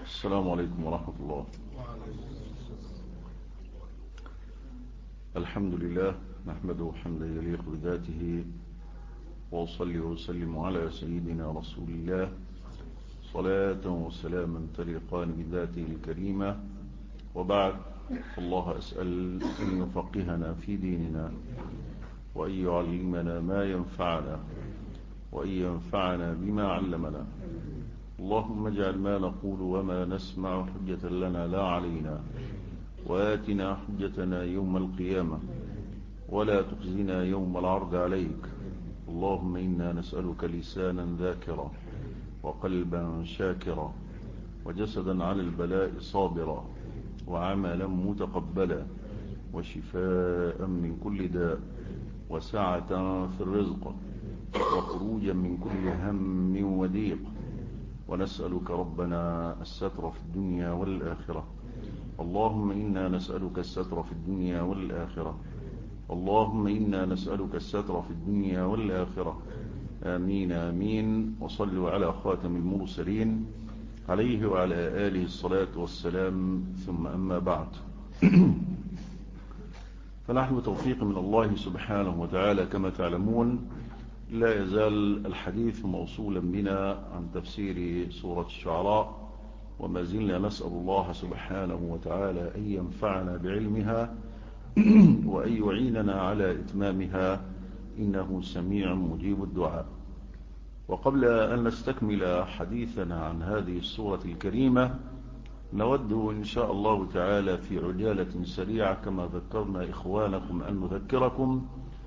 السلام عليكم ورحمة الله الحمد لله نحمده حمدا يليق بذاته وأصلي وسلم على سيدنا رسول الله صلاة وسلاما تليقان بذاته الكريمة وبعد الله أسأل أن يفقهنا في ديننا وأن يعلمنا ما ينفعنا وأن ينفعنا بما علمنا اللهم اجعل ما نقول وما نسمع حجة لنا لا علينا وآتنا حجتنا يوم القيامة ولا تخزنا يوم العرض عليك اللهم إنا نسألك لسانا ذاكرا وقلبا شاكرا وجسدا على البلاء صابرا وعملا متقبلا وشفاء من كل داء وسعة في الرزق وخروجا من كل هم وضيق ونسألك ربنا الستر في الدنيا والآخرة اللهم إنا نسألك الستر في الدنيا والآخرة اللهم إنا نسألك الستر في الدنيا والآخرة آمين آمين وصلوا على خاتم المرسلين عليه وعلى آله الصلاة والسلام ثم أما بعد فنحن توفيق من الله سبحانه وتعالى كما تعلمون لا يزال الحديث موصولا بنا عن تفسير سورة الشعراء وما زلنا نسأل الله سبحانه وتعالى أن ينفعنا بعلمها وأن يعيننا على إتمامها إنه سميع مجيب الدعاء وقبل أن نستكمل حديثنا عن هذه السورة الكريمة نود إن شاء الله تعالى في عجالة سريعة كما ذكرنا إخوانكم أن نذكركم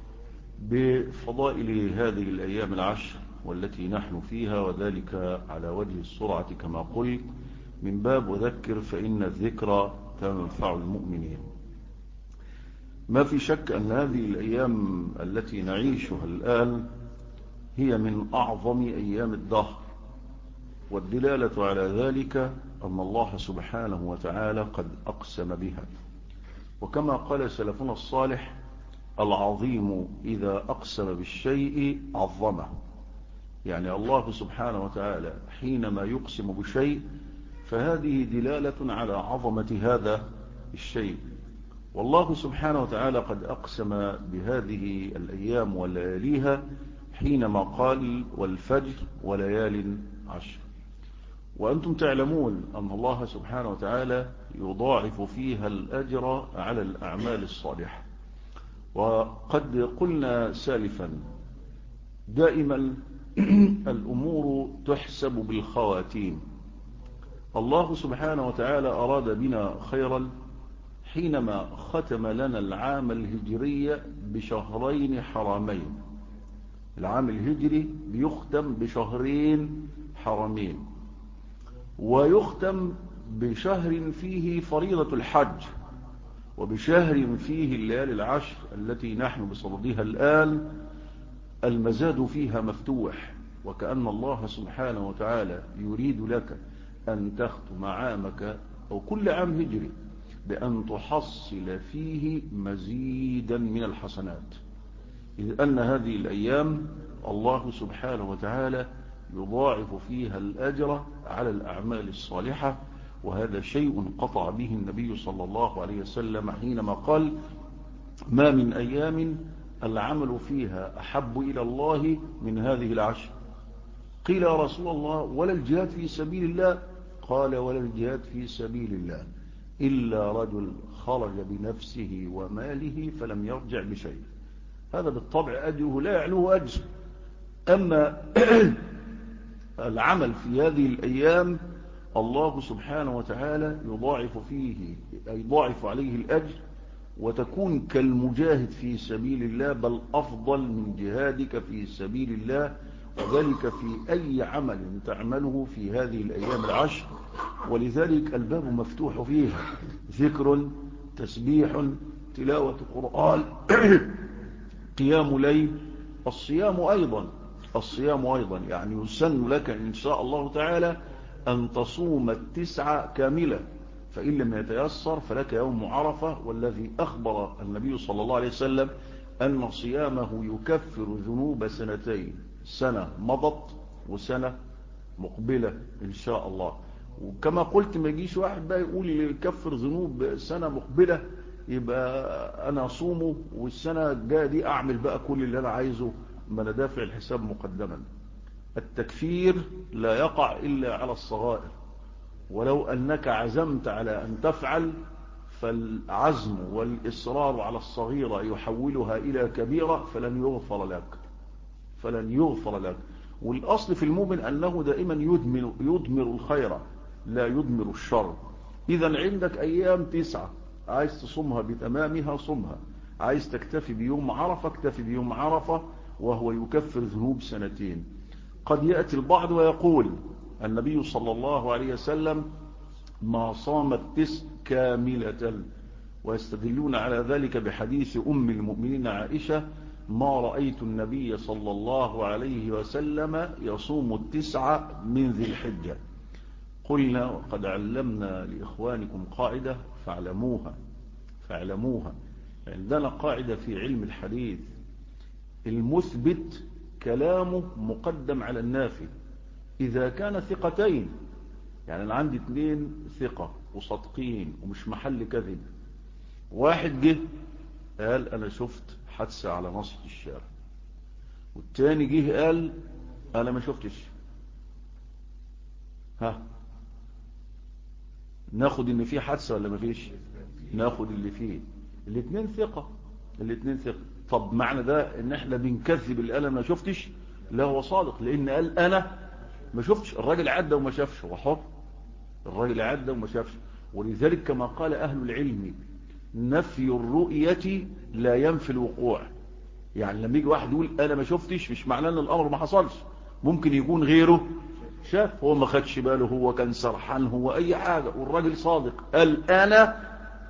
بفضائل هذه الأيام العشر والتي نحن فيها وذلك على وجه السرعة كما قلت من باب وذكر فإن الذكرى تنفع المؤمنين ما في شك أن هذه الأيام التي نعيشها الآن هي من أعظم أيام الدهر والدلالة على ذلك أن الله سبحانه وتعالى قد أقسم بها وكما قال سلفنا الصالح العظيم إذا أقسم بالشيء عظمه يعني الله سبحانه وتعالى حينما يقسم بشيء فهذه دلالة على عظمة هذا الشيء والله سبحانه وتعالى قد أقسم بهذه الأيام ولياليها حينما قال والفجر وليال عشر وأنتم تعلمون أن الله سبحانه وتعالى يضاعف فيها الأجر على الأعمال الصالحة وقد قلنا سالفا دائما الأمور تحسب بالخواتيم الله سبحانه وتعالى أراد بنا خيرا حينما ختم لنا العام الهجري بشهرين حرامين العام الهجري بيختم بشهرين حرمين ويختم بشهر فيه فريضة الحج وبشهر فيه الليالي العشر التي نحن بصددها الآن المزاد فيها مفتوح وكأن الله سبحانه وتعالى يريد لك أن تختم عامك أو كل عام هجري بأن تحصل فيه مزيدا من الحسنات إذ أن هذه الأيام الله سبحانه وتعالى يضاعف فيها الأجر على الأعمال الصالحة وهذا شيء قطع به النبي صلى الله عليه وسلم حينما قال ما من أيام العمل فيها أحب إلى الله من هذه العشر قيل يا رسول الله ولا الجهاد في سبيل الله قال ولا الجهاد في سبيل الله إلا رجل خرج بنفسه وماله فلم يرجع بشيء هذا بالطبع أجره لا يعلوه أجر أما العمل في هذه الأيام الله سبحانه وتعالى يضاعف فيه يضاعف عليه الأجر وتكون كالمجاهد في سبيل الله بل أفضل من جهادك في سبيل الله وذلك في أي عمل تعمله في هذه الأيام العشر ولذلك الباب مفتوح فيها ذكر تسبيح تلاوة قرآن قيام ليل الصيام أيضا الصيام أيضا يعني يسن لك إن شاء الله تعالى أن تصوم التسعة كاملة فإن لم يتيسر فلك يوم عرفة والذي أخبر النبي صلى الله عليه وسلم أن صيامه يكفر ذنوب سنتين سنة مضت وسنة مقبلة إن شاء الله وكما قلت ما يجيش واحد بقى يقول يكفر ذنوب سنة مقبلة يبقى انا اصومه والسنة الجاية دي اعمل بقى كل اللي انا عايزه ما انا دافع الحساب مقدما التكفير لا يقع الا على الصغائر ولو انك عزمت على ان تفعل فالعزم والاصرار على الصغيرة يحولها الى كبيرة فلن يغفر لك فلن يغفر لك والاصل في المؤمن انه دائما يدمر, يدمر الخير لا يدمر الشر اذا عندك ايام تسعة عايز تصومها بتمامها صمها عايز تكتفي بيوم عرفة اكتفي بيوم عرفة وهو يكفر ذنوب سنتين قد يأتي البعض ويقول النبي صلى الله عليه وسلم ما صام التسع كاملة ويستدلون على ذلك بحديث أم المؤمنين عائشة ما رأيت النبي صلى الله عليه وسلم يصوم التسعة من ذي الحجة قلنا وقد علمنا لإخوانكم قاعدة فاعلموها فاعلموها عندنا قاعدة في علم الحديث المثبت كلامه مقدم على النافي إذا كان ثقتين يعني أنا عندي اثنين ثقة وصدقين ومش محل كذب واحد جه قال أنا شفت حادثة على نصف الشارع والتاني جه قال أنا ما شفتش ها ناخد ان في حادثة ولا ما فيش ناخد اللي فيه الاثنين ثقة الاثنين ثقة طب معنى ده ان احنا بنكذب اللي قال ما شفتش لا هو صادق لان قال انا ما شفتش الراجل عدى وما شافش هو حر الراجل عدى وما شافش ولذلك كما قال اهل العلم نفي الرؤية لا ينفي الوقوع يعني لما يجي واحد يقول انا ما شفتش مش معناه ان الامر ما حصلش ممكن يكون غيره شاف هو ما خدش باله هو كان سرحان هو اي حاجة والراجل صادق قال انا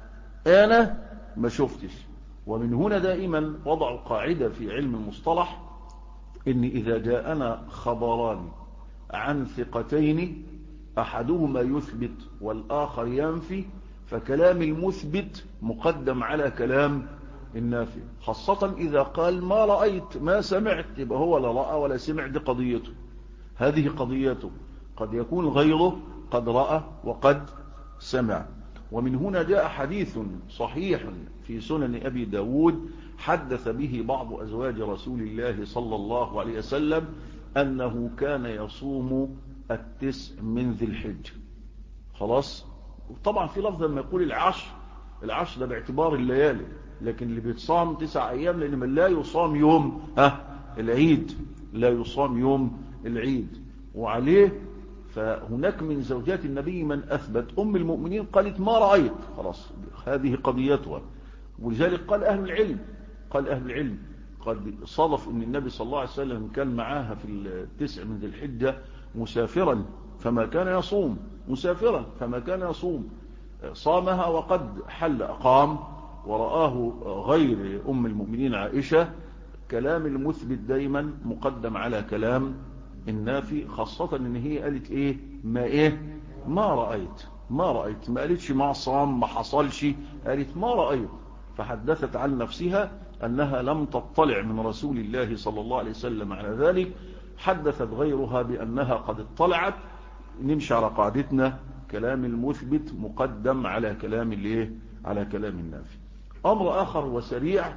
انا ما شفتش ومن هنا دائما وضع قاعدة في علم المصطلح ان اذا جاءنا خبران عن ثقتين احدهما يثبت والاخر ينفي فكلام المثبت مقدم على كلام النافي خاصة اذا قال ما رأيت ما سمعت يبقى هو لا رأى ولا سمع دي قضيته هذه قضيته قد يكون غيره قد رأى وقد سمع ومن هنا جاء حديث صحيح في سنن أبي داود حدث به بعض أزواج رسول الله صلى الله عليه وسلم أنه كان يصوم التسع من ذي الحج خلاص طبعا في لفظ لما يقول العشر العشر ده باعتبار الليالي لكن اللي بيتصام تسع أيام لأن من لا يصام يوم ها العيد لا يصام يوم العيد وعليه فهناك من زوجات النبي من أثبت أم المؤمنين قالت ما رأيت خلاص هذه قضيتها ولذلك قال أهل العلم قال أهل العلم قد صادف أن النبي صلى الله عليه وسلم كان معاها في التسع من ذي الحجة مسافرا فما كان يصوم مسافرا فما كان يصوم صامها وقد حل أقام ورآه غير أم المؤمنين عائشة كلام المثبت دايما مقدم على كلام النافي خاصة ان هي قالت ايه ما ايه ما رأيت ما رأيت ما قالتش ما صام ما حصلش قالت ما رأيت فحدثت عن نفسها انها لم تطلع من رسول الله صلى الله عليه وسلم على ذلك حدثت غيرها بانها قد اطلعت نمشي على قاعدتنا كلام المثبت مقدم على كلام الايه على كلام النافي امر اخر وسريع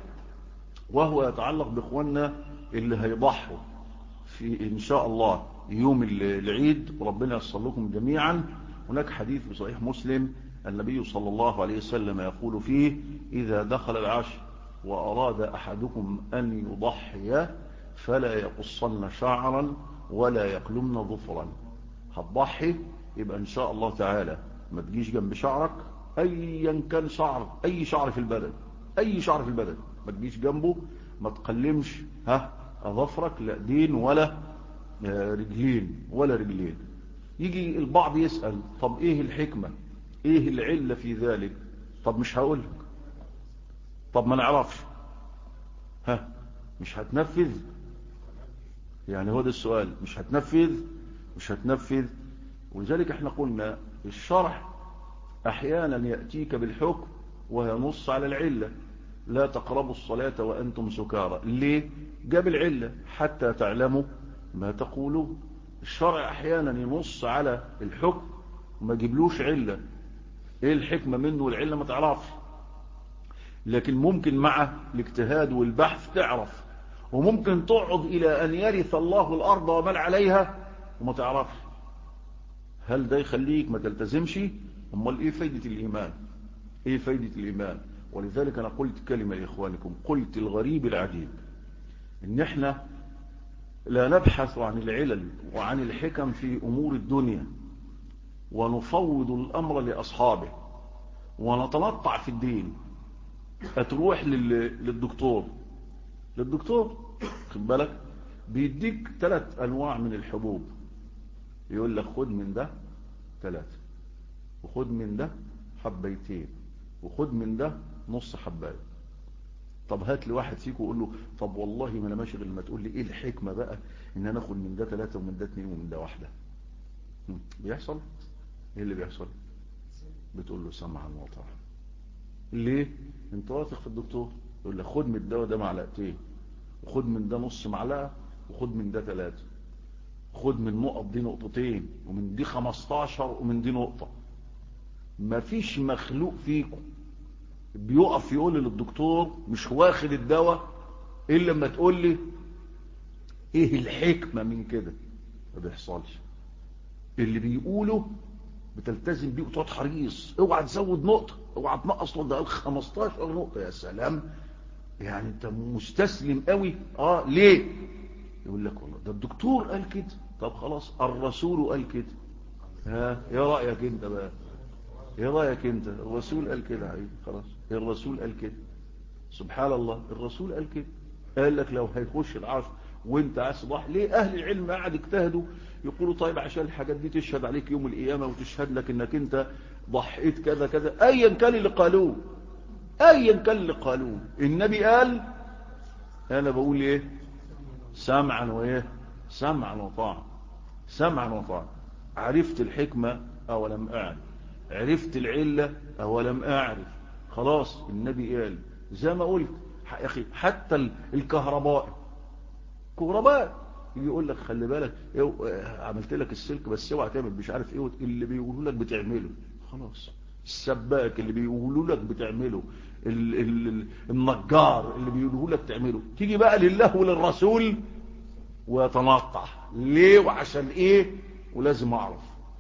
وهو يتعلق باخواننا اللي هيضحوا في إن شاء الله يوم العيد وربنا يصل لكم جميعا هناك حديث في صحيح مسلم النبي صلى الله عليه وسلم يقول فيه إذا دخل العشر وأراد أحدكم أن يضحي فلا يقصن شعرا ولا يقلمن ظفرا هتضحي يبقى إن شاء الله تعالى ما تجيش جنب شعرك أيا كان شعر أي شعر في البدن أي شعر في البدن ما تجيش جنبه ما تقلمش ها ظفرك لا دين ولا رجلين ولا رجلين يجي البعض يسأل طب ايه الحكمة ايه العلة في ذلك طب مش هقول لك طب ما نعرفش ها مش هتنفذ يعني هو ده السؤال مش هتنفذ مش هتنفذ ولذلك احنا قلنا الشرح احيانا يأتيك بالحكم وينص على العلة لا تقربوا الصلاة وأنتم سكارى ليه جاب العلة حتى تعلموا ما تقولوا الشرع أحيانا ينص على الحكم وما جيبلوش علة ايه الحكمة منه والعلة ما تعرفش لكن ممكن مع الاجتهاد والبحث تعرف وممكن تقعد الى ان يرث الله الارض ومن عليها وما تعرفش هل ده يخليك ما تلتزمش امال ايه فايدة الايمان ايه فايدة الايمان ولذلك انا قلت كلمة لاخوانكم قلت الغريب العجيب ان احنا لا نبحث عن العلل وعن الحكم في امور الدنيا ونفوض الامر لاصحابه ونتنطع في الدين هتروح للدكتور للدكتور خد بالك بيديك ثلاث انواع من الحبوب يقول لك خد من ده ثلاثة وخد من ده حبيتين وخد من ده نص حبايه طب هات لي واحد فيكم وقول له طب والله ما انا ماشي غير ما تقول لي ايه الحكمه بقى ان انا اخد من ده ثلاثه ومن ده اثنين ومن ده واحده بيحصل ايه اللي بيحصل بتقول له سمعا وطاعه ليه انت واثق في الدكتور يقول لك خد من الدواء ده معلقتين وخد من ده نص معلقه وخد من ده ثلاثه خد من النقط دي نقطتين ومن دي 15 ومن دي نقطه مفيش مخلوق فيكم بيقف يقول للدكتور مش واخد الدواء الا لما تقول لي ايه الحكمة من كده ما بيحصلش اللي بيقوله بتلتزم بيه وتقعد حريص اوعى تزود نقطة اوعى تنقص نقطة قال 15 نقطة يا سلام يعني انت مستسلم قوي اه ليه يقول لك والله ده الدكتور قال كده طب خلاص الرسول قال كده ها ايه رأيك انت بقى ايه رايك انت الرسول قال كده حبيبي خلاص الرسول قال كده سبحان الله الرسول قال كده قال لك لو هيخش العصر وانت عايز صباح ليه اهل العلم قاعد اجتهدوا يقولوا طيب عشان الحاجات دي تشهد عليك يوم القيامه وتشهد لك انك انت ضحيت كذا كذا ايا كان اللي قالوه ايا كان اللي قالوه النبي قال انا بقول ايه سمعا وايه سمعا وطاعا سمعا وطاعا عرفت الحكمه او لم اعرف عرفت العلة أو لم أعرف خلاص النبي قال زي ما قلت يا أخي حتى الكهرباء كهرباء يجي يقول لك خلي بالك عملت لك السلك بس اوعى تعمل مش عارف ايه اللي بيقولوا لك بتعمله خلاص السباك اللي بيقولوا لك بتعمله ال ال النجار اللي بيقولوا لك تعمله تيجي بقى لله وللرسول ويتنطع ليه وعشان ايه ولازم اعرف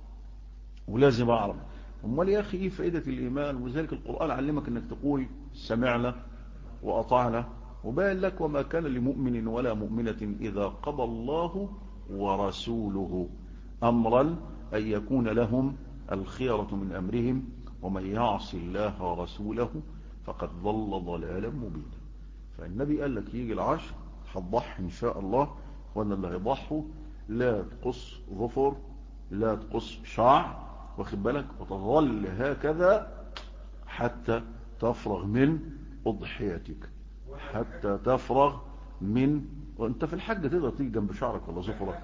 ولازم اعرف امال يا اخي ايه فائده الايمان وذلك القران علمك انك تقول سمعنا واطعنا وبان لك وما كان لمؤمن ولا مؤمنه اذا قضى الله ورسوله امرا ان يكون لهم الخيره من امرهم ومن يعص الله ورسوله فقد ضل ضلالا مبينا فالنبي قال لك يجي العشر هتضحي ان شاء الله وانا اللي هيضحوا لا تقص ظفر لا تقص شعر واخد بالك وتظل هكذا حتى تفرغ من أضحيتك حتى تفرغ من وانت في الحج تقدر تيجي جنب شعرك ولا ظفرك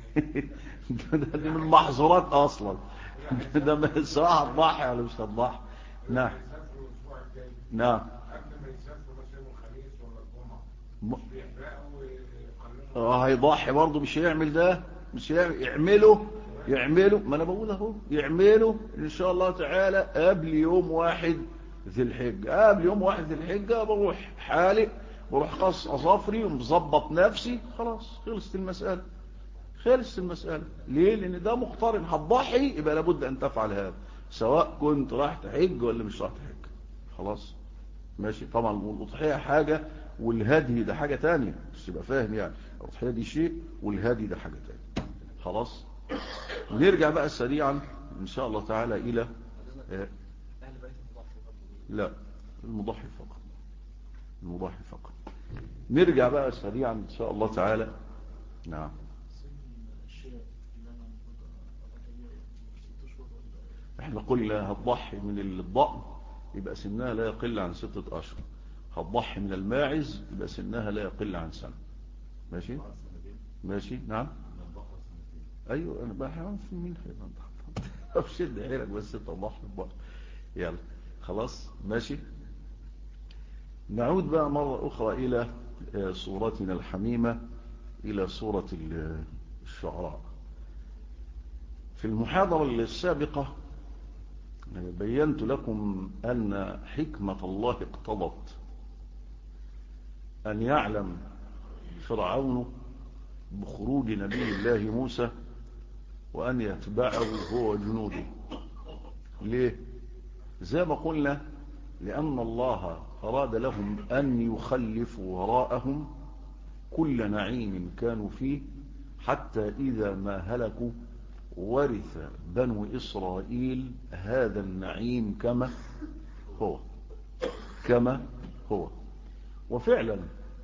دي من المحظورات اصلا ده سواء هتضحي ولا مش هتضحي نعم نعم اه هيضحي برضه مش هيعمل ده مش هيعمل يعمله يعملوا ما انا بقول اهو يعملوا ان شاء الله تعالى قبل يوم واحد ذي الحجة قبل يوم واحد ذي الحجة بروح حالق بروح قص اظافري ومظبط نفسي خلاص خلصت المسألة خلصت المسألة ليه لان ده مقترن هتضحي يبقى لابد ان تفعل هذا سواء كنت رايح تحج ولا مش رايح تحج خلاص ماشي طبعا الاضحيه حاجة والهدي ده حاجة تانية بس يبقى فاهم يعني الاضحيه دي شيء والهدي ده حاجة تانية خلاص نرجع بقى سريعا ان شاء الله تعالى الى لا المضحي فقط المضحي فقط نرجع بقى سريعا ان شاء الله تعالى نعم احنا قلنا هتضحي من الضأن يبقى سنها لا يقل عن ستة اشهر هتضحي من الماعز يبقى سنها لا يقل عن سنة ماشي ماشي نعم ايوه انا بحاول في مين هيبقى طب شد حيلك بس تضحي بقى يلا خلاص ماشي نعود بقى مرة اخرى الى صورتنا الحميمة الى صورة الشعراء في المحاضرة السابقة بينت لكم أن حكمة الله اقتضت أن يعلم فرعون بخروج نبي الله موسى وأن يتبعه هو وجنوده ليه زي ما قلنا لأن الله أراد لهم أن يخلفوا وراءهم كل نعيم كانوا فيه حتى إذا ما هلكوا ورث بنو إسرائيل هذا النعيم كما هو كما هو وفعلا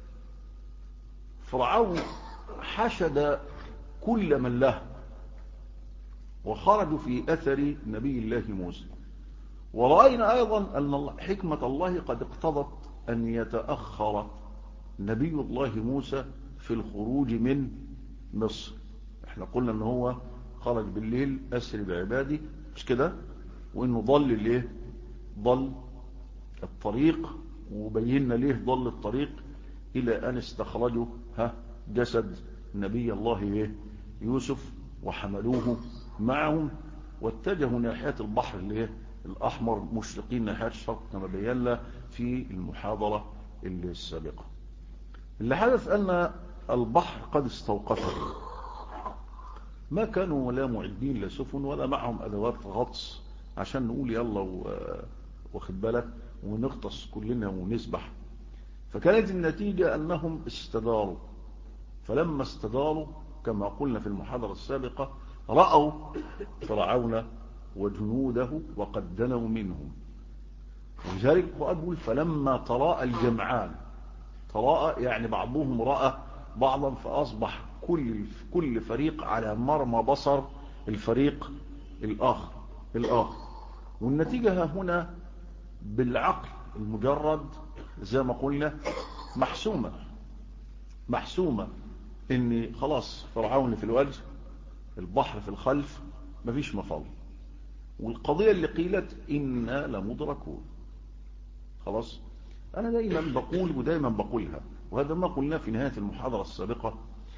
فرعون حشد كل من له وخرجوا في أثر نبي الله موسى ورأينا أيضا أن حكمة الله قد اقتضت أن يتأخر نبي الله موسى في الخروج من مصر احنا قلنا ان هو خرج بالليل أسر بعبادي مش كده وانه ضل ليه ضل الطريق وبينا ليه ضل الطريق الى ان استخرجوا ها جسد نبي الله ايه يوسف وحملوه معهم واتجهوا ناحية البحر اللي الأحمر مشرقين ناحية الشرق كما بينا في المحاضرة السابقة اللي حدث أن البحر قد استوقفه ما كانوا ولا معدين لسفن ولا معهم أدوات غطس عشان نقول يلا واخد بالك ونغطس كلنا ونسبح فكانت النتيجة أنهم استداروا فلما استداروا كما قلنا في المحاضرة السابقة رأوا فرعون وجنوده وقد دنوا منهم ولذلك القرآن يقول فلما تراءى الجمعان تراءى يعني بعضهم رأى بعضا فأصبح كل كل فريق على مرمى بصر الفريق الآخر الآخر والنتيجة هنا بالعقل المجرد زي ما قلنا محسومة محسومة ان خلاص فرعون في الوجه البحر في الخلف مفيش مفر والقضية اللي قيلت إنا لمدركون خلاص أنا دايما بقول ودايما بقولها وهذا ما قلنا في نهاية المحاضرة السابقة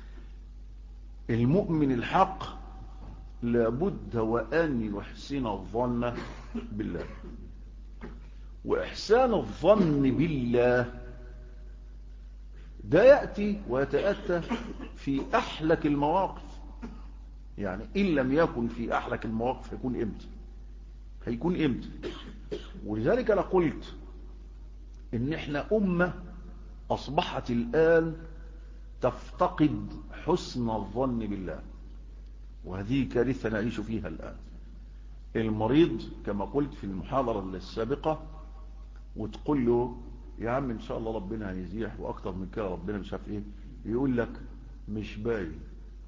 المؤمن الحق لابد وأن يحسن الظن بالله وإحسان الظن بالله ده يأتي ويتأتى في أحلك المواقف يعني إن لم يكن في أحلك المواقف هيكون إمتى هيكون إمتى ولذلك أنا قلت إن إحنا أمة أصبحت الآن تفتقد حسن الظن بالله وهذه كارثة نعيش فيها الآن المريض كما قلت في المحاضرة السابقة وتقول له يا عم إن شاء الله ربنا هيزيح وأكتر من كده ربنا مش عارف إيه يقول لك مش باين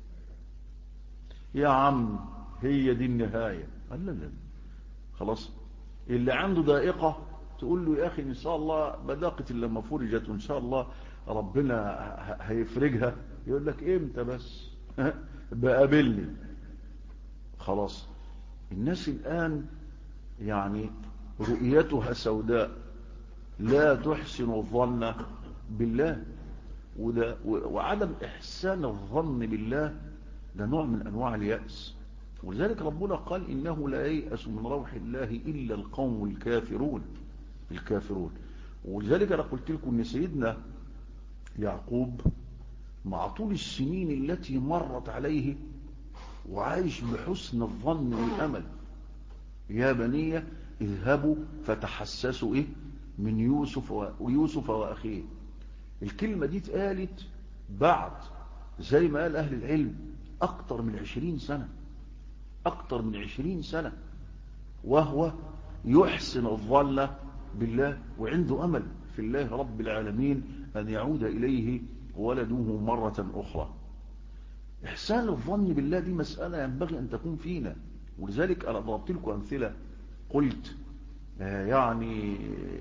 يا عم هي دي النهاية قال لا لا خلاص اللي عنده دائقة تقول له يا أخي إن شاء الله بداقة لما فرجت وإن شاء الله ربنا هيفرجها يقول لك إمتى بس بقابلني خلاص الناس الآن يعني رؤيتها سوداء لا تحسن الظن بالله وده وعدم إحسان الظن بالله ده نوع من أنواع اليأس ولذلك ربنا قال إنه لا ييأس من روح الله إلا القوم الكافرون الكافرون ولذلك أنا قلت لكم أن سيدنا يعقوب مع طول السنين التي مرت عليه وعايش بحسن الظن والأمل يا بني اذهبوا فتحسسوا إيه من يوسف ويوسف وأخيه الكلمة دي اتقالت بعد زي ما قال أهل العلم أكتر من عشرين سنة أكتر من عشرين سنة وهو يحسن الظن بالله وعنده أمل في الله رب العالمين أن يعود إليه ولده مرة أخرى إحسان الظن بالله دي مسألة ينبغي أن تكون فينا ولذلك أنا ضربت لكم أمثلة قلت آه يعني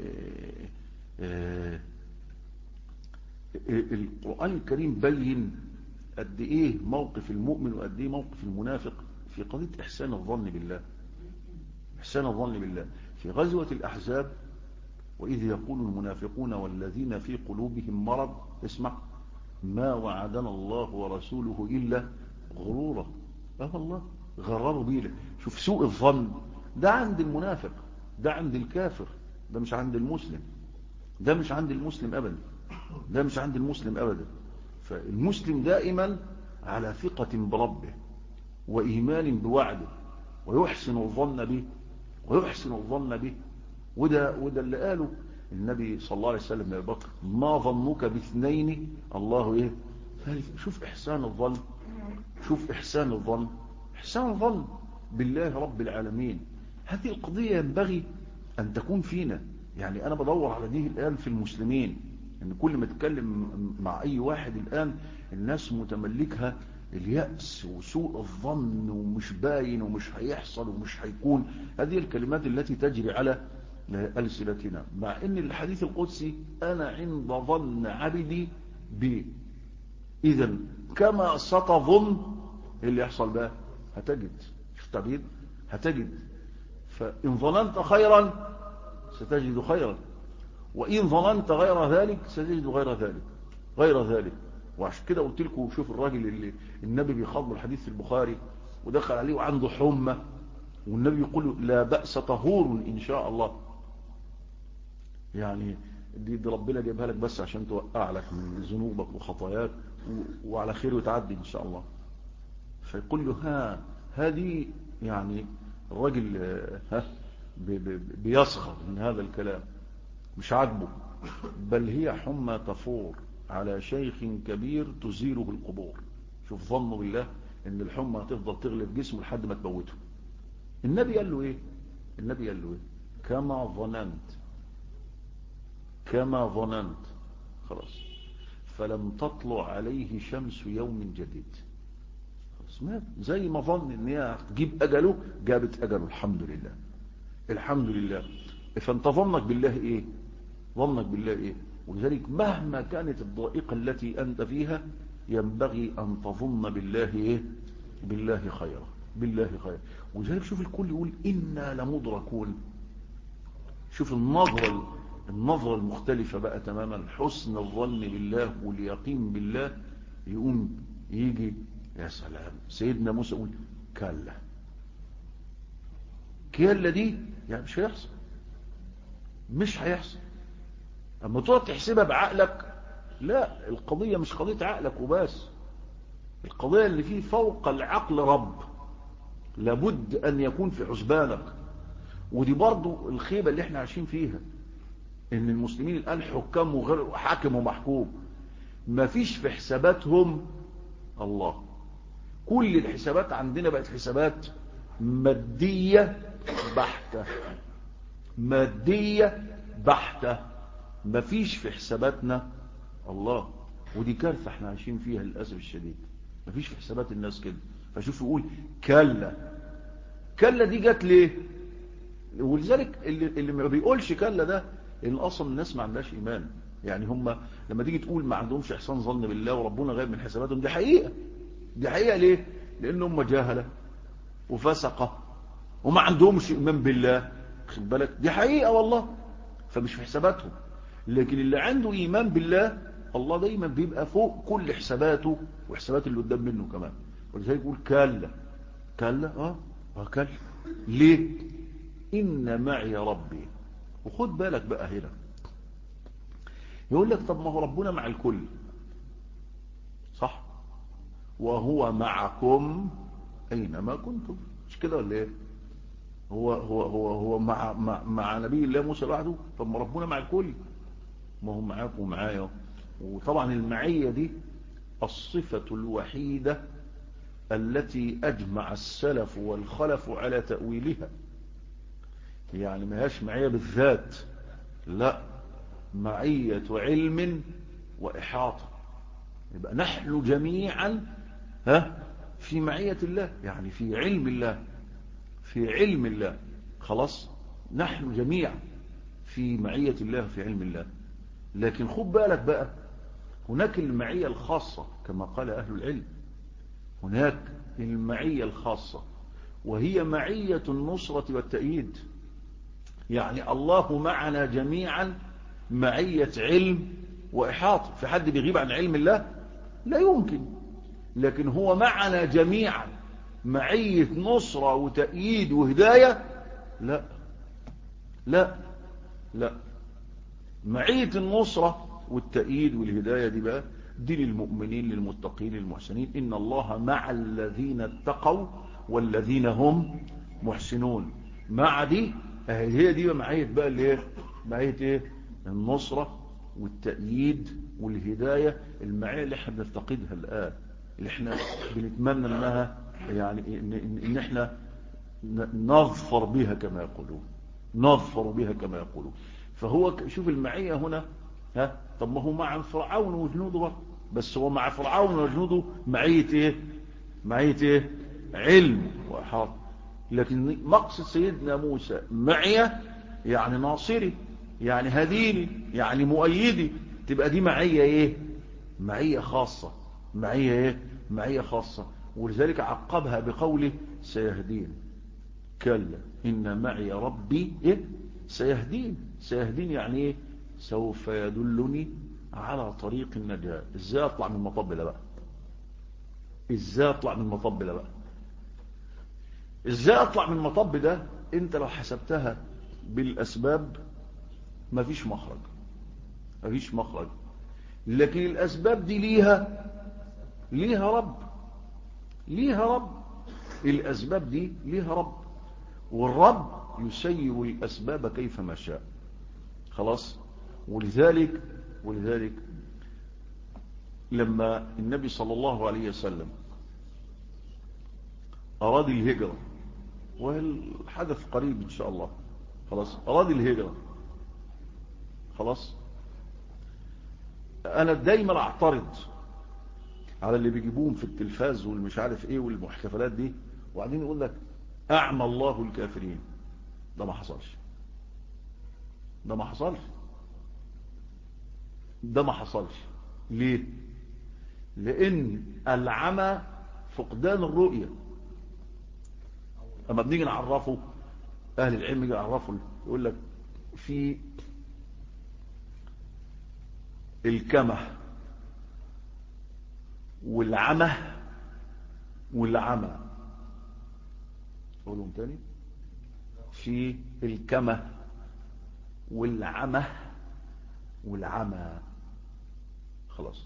آه القرآن الكريم بين قد ايه موقف المؤمن وقد ايه موقف المنافق في قضية احسان الظن بالله احسان الظن بالله في غزوة الاحزاب واذ يقول المنافقون والذين في قلوبهم مرض اسمع ما وعدنا الله ورسوله الا غرورا اه الله غرروا بيه شوف سوء الظن ده عند المنافق ده عند الكافر ده مش عند المسلم ده مش عند المسلم أبدا ده مش عند المسلم أبدا فالمسلم دائما على ثقة بربه وإيمان بوعده ويحسن الظن به ويحسن الظن به وده, وده اللي قاله النبي صلى الله عليه وسلم يا بكر ما ظنك باثنين الله ايه شوف احسان الظن شوف احسان الظن احسان الظن بالله رب العالمين هذه القضية ينبغي ان تكون فينا يعني انا بدور على دي الان في المسلمين ان كل ما اتكلم مع اي واحد الان الناس متملكها اليأس وسوء الظن ومش باين ومش هيحصل ومش هيكون هذه الكلمات التي تجري على ألسنتنا مع ان الحديث القدسي انا عند ظن عبدي بي اذا كما ستظن اللي يحصل بقى هتجد شوف تعبير هتجد فإن ظننت خيرا ستجد خيرا وإن ظننت غير ذلك ستجد غير ذلك غير ذلك وعشان كده قلت لكم شوف الراجل اللي النبي بيخاطب الحديث في البخاري ودخل عليه وعنده حمى والنبي يقول لا بأس طهور إن شاء الله يعني دي, دي ربنا جايبها لك بس عشان توقع لك من ذنوبك وخطاياك وعلى خير وتعدي إن شاء الله فيقول له ها هذه يعني الراجل ها بيسخر من هذا الكلام مش عاجبه بل هي حمى تفور على شيخ كبير تزيره القبور شوف ظنه بالله ان الحمى هتفضل تغلب جسمه لحد ما تموته النبي قال له ايه النبي قال له ايه كما ظننت كما ظننت خلاص فلم تطلع عليه شمس يوم جديد خلاص مات زي ما ظن ان هي تجيب اجله جابت اجله الحمد لله الحمد لله فانت ظنك بالله ايه ظنك بالله ايه ولذلك مهما كانت الضائقة التي أنت فيها ينبغي أن تظن بالله إيه؟ بالله خيرا بالله خيرا ولذلك شوف الكل يقول إنا لمدركون شوف النظرة النظرة المختلفة بقى تماما حسن الظن بالله واليقين بالله يقوم يجي يا سلام سيدنا موسى يقول كلا كلا دي يعني مش هيحصل مش هيحصل اما تقعد تحسبها بعقلك لا القضية مش قضية عقلك وبس القضية اللي فيه فوق العقل رب لابد ان يكون في حسبانك ودي برضو الخيبة اللي احنا عايشين فيها ان المسلمين الان حكام وغير حاكم ومحكوم ما فيش في حساباتهم الله كل الحسابات عندنا بقت حسابات مادية بحتة مادية بحتة مفيش في حساباتنا الله ودي كارثة احنا عايشين فيها للأسف الشديد مفيش في حسابات الناس كده فشوف يقول كلا كلا دي جت ليه ولذلك اللي, اللي ما بيقولش كلا ده ان اصلا الناس ما عندهاش ايمان يعني هم لما تيجي تقول ما عندهمش احسان ظن بالله وربنا غير من حساباتهم دي حقيقة دي حقيقة ليه لان هم جاهلة وفسقة وما عندهمش ايمان بالله خد بالك دي حقيقة والله فمش في حساباتهم لكن اللي عنده ايمان بالله الله دايما بيبقى فوق كل حساباته وحسابات اللي قدام منه كمان ولذلك يقول كلا كلا اه اه كلا ليه ان معي ربي وخد بالك بقى هنا يقول لك طب ما هو ربنا مع الكل صح وهو معكم اينما كنتم مش كده ولا ايه هو هو هو هو مع مع, مع نبي الله موسى لوحده طب ما ربنا مع الكل ما هو معاكم ومعايا وطبعا المعية دي الصفة الوحيدة التي أجمع السلف والخلف على تأويلها يعني ما هيش معية بالذات لا معية علم وإحاطة يبقى نحن جميعا ها في معية الله يعني في علم الله في علم الله خلاص نحن جميعا في معية الله في علم الله لكن خد بالك بقى هناك المعية الخاصة كما قال أهل العلم هناك المعية الخاصة وهي معية النصرة والتأييد يعني الله معنا جميعا معية علم وإحاطة في حد بيغيب عن علم الله لا يمكن لكن هو معنا جميعا معية نصرة وتأييد وهداية لا لا لا معية النصرة والتأييد والهداية دي بقى دي للمؤمنين للمتقين للمحسنين إن الله مع الذين اتقوا والذين هم محسنون مع دي هي دي معية بقى اللي ايه معية ايه النصرة والتأييد والهداية المعية اللي احنا بنفتقدها الآن اللي احنا بنتمنى انها يعني ان, إن احنا نظفر بها كما يقولون نظفر بها كما يقولون فهو شوف المعية هنا ها طب ما هو مع فرعون وجنوده بس هو مع فرعون وجنوده معية ايه معية ايه علم وإحاطة لكن مقصد سيدنا موسى معية يعني ناصري يعني هديني يعني مؤيدي تبقى دي معية ايه معية خاصة معية ايه معية خاصة ولذلك عقبها بقوله سيهدين كلا إن معي ربي إيه؟ سيهدين سيهدين يعني إيه؟ سوف يدلني على طريق النجاة إزاي أطلع من المطب ده بقى إزاي أطلع من المطب ده بقى إزاي أطلع من المطب ده أنت لو حسبتها بالأسباب مفيش مخرج مفيش مخرج لكن الأسباب دي ليها ليها رب ليها رب الأسباب دي ليها رب والرب يسير الأسباب كيفما شاء خلاص ولذلك ولذلك لما النبي صلى الله عليه وسلم أراد الهجرة والحدث قريب إن شاء الله خلاص أراد الهجرة خلاص أنا دايما أعترض على اللي بيجيبوهم في التلفاز والمش عارف ايه والمحتفلات دي وبعدين يقول لك اعمى الله الكافرين ده ما حصلش ده ما حصلش ده ما حصلش ليه لان العمى فقدان الرؤية اما بنيجي نعرفه اهل العلم يجي يعرفوا يقول لك في الكمه والعمى والعمى اقولهم تاني في الكمة والعمى والعمى خلاص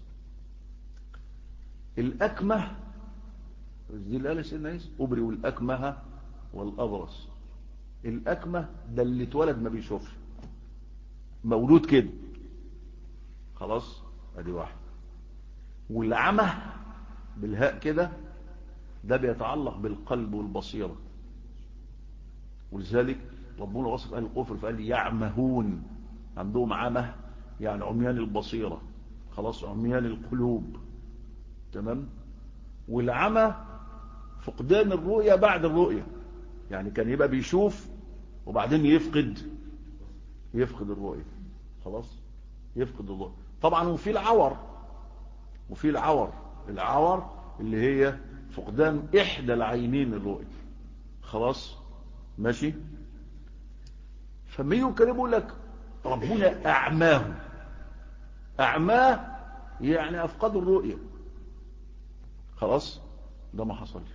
الأكمة دي اللي قال سيدنا عيسى أبري والأكمه والأبرص الأكمة ده اللي اتولد ما بيشوفش مولود كده خلاص ادي واحد والعمى بالهاء كده ده بيتعلق بالقلب والبصيرة ولذلك ربنا وصف أهل الكفر فقال يعمهون عندهم عمى يعني عميان البصيرة خلاص عميان القلوب تمام والعمى فقدان الرؤية بعد الرؤية يعني كان يبقى بيشوف وبعدين يفقد يفقد الرؤية خلاص يفقد الرؤية طبعا وفي العور وفي العور العور اللي هي فقدان إحدى العينين الرؤية خلاص ماشي فما يقول لك ربنا أعماه أعماه يعني أفقد الرؤية خلاص ده ما حصلش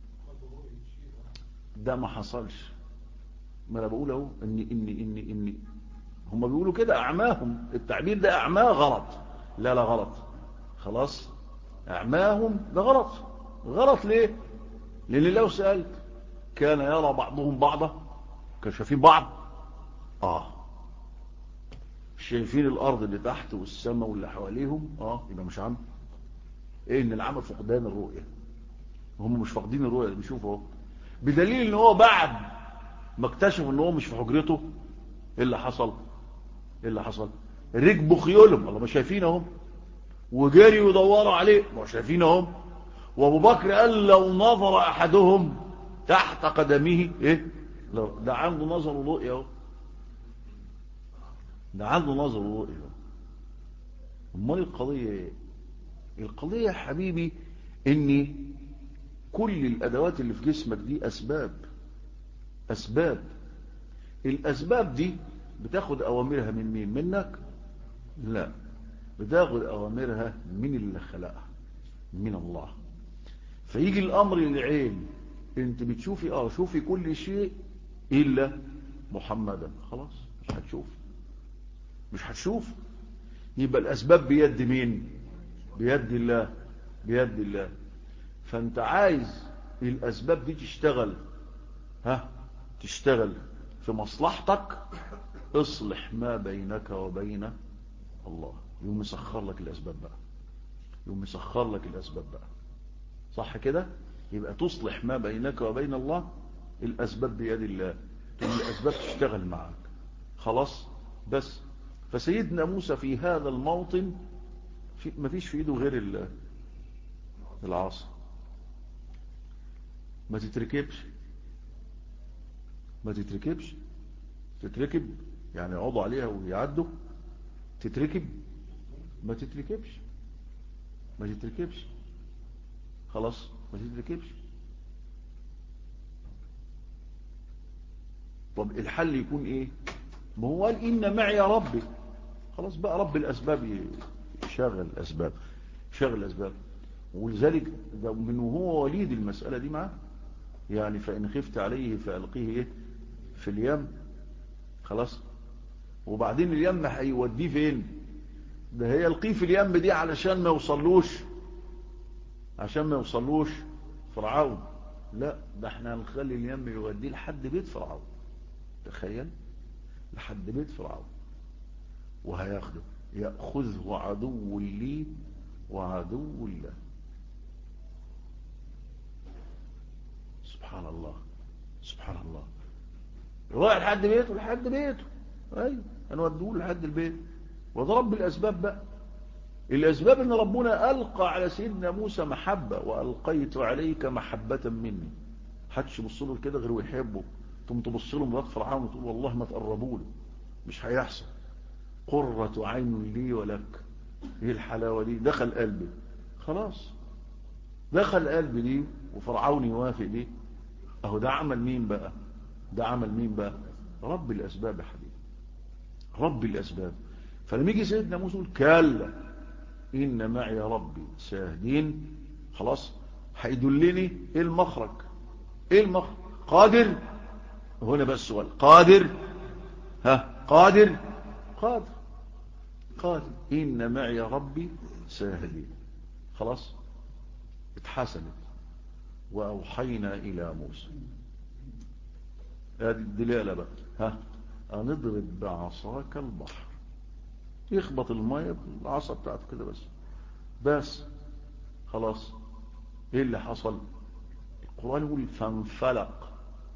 ده ما حصلش ما انا بقول اهو ان ان ان ان هم بيقولوا كده اعماهم التعبير ده اعماه غلط لا لا غلط خلاص اعماهم ده غلط غلط ليه لان لو سألت كان يرى بعضهم بعضا كانوا شايفين بعض اه شايفين الارض اللي تحت والسماء واللي حواليهم اه يبقى مش عم ايه ان العمى فقدان الرؤية هم مش فاقدين الرؤية اللي بيشوفوا اهو بدليل ان هو بعد ما اكتشفوا ان هو مش في حجرته ايه اللي حصل ايه اللي حصل ركبوا خيولهم الله مش شايفين اهم وجري ودوروا عليه ما شايفين اهم وابو بكر قال لو نظر احدهم تحت قدمه ايه ده عنده نظر ورؤية اهو ده عنده نظر ورؤية امال القضية ايه القضية يا حبيبي ان كل الادوات اللي في جسمك دي اسباب اسباب الاسباب دي بتاخد اوامرها من مين منك لا بتاخد اوامرها من اللي خلقها من الله فيجي الامر للعين انت بتشوفي اه شوفي كل شيء الا محمدا خلاص مش هتشوف مش هتشوف يبقى الأسباب بيد مين بيد الله بيد الله فانت عايز الأسباب دي تشتغل ها تشتغل في مصلحتك اصلح ما بينك وبين الله يوم يسخر لك الأسباب بقى يوم يسخر لك الأسباب بقى صح كده يبقى تصلح ما بينك وبين الله الأسباب بيد الله تقول الأسباب تشتغل معك خلاص بس فسيدنا موسى في هذا الموطن في ما فيش في ايده غير العصا ما تتركبش ما تتركبش تتركب يعني يقعدوا عليها ويعدوا تتركب ما تتركبش ما تتركبش خلاص ما تتركبش طب الحل يكون ايه ما هو قال ان معي ربي خلاص بقى رب الاسباب يشغل الاسباب شغل الاسباب ولذلك ده من وهو وليد المسألة دي معاه يعني فإن خفت عليه فألقيه إيه في اليم خلاص وبعدين اليم هيوديه فين ده هي يلقيه في اليم دي علشان ما يوصلوش عشان ما يوصلوش فرعون لا ده احنا هنخلي اليم يوديه لحد بيت فرعون تخيل لحد بيت فرعون وهياخده يأخذه عدو لي وعدو له سبحان الله سبحان الله رايح لحد بيته لحد بيته ايوه هنوديه لحد البيت وضرب بالاسباب بقى الاسباب ان ربنا القى على سيدنا موسى محبه والقيت عليك محبه مني حدش يبص له كده غير ويحبه ثم تبص له مرات فرعون وتقول والله ما تقربوا له مش هيحصل قرة عين لي ولك ايه الحلاوه دي دخل قلبي خلاص دخل قلبي دي وفرعون يوافق دي اهو ده عمل مين بقى ده عمل مين بقى رب الاسباب يا حبيبي رب الاسباب فلما يجي سيدنا موسى يقول كلا ان معي ربي ساهدين خلاص هيدلني ايه المخرج ايه المخرج قادر هنا بس السؤال قادر ها قادر قادر قادر ان معي ربي ساهدين خلاص اتحسنت وأوحينا إلى موسى هذه الدلالة بقى ها هنضرب بعصاك البحر يخبط المية بالعصا بتاعته كده بس بس خلاص ايه اللي حصل القرآن يقول فانفلق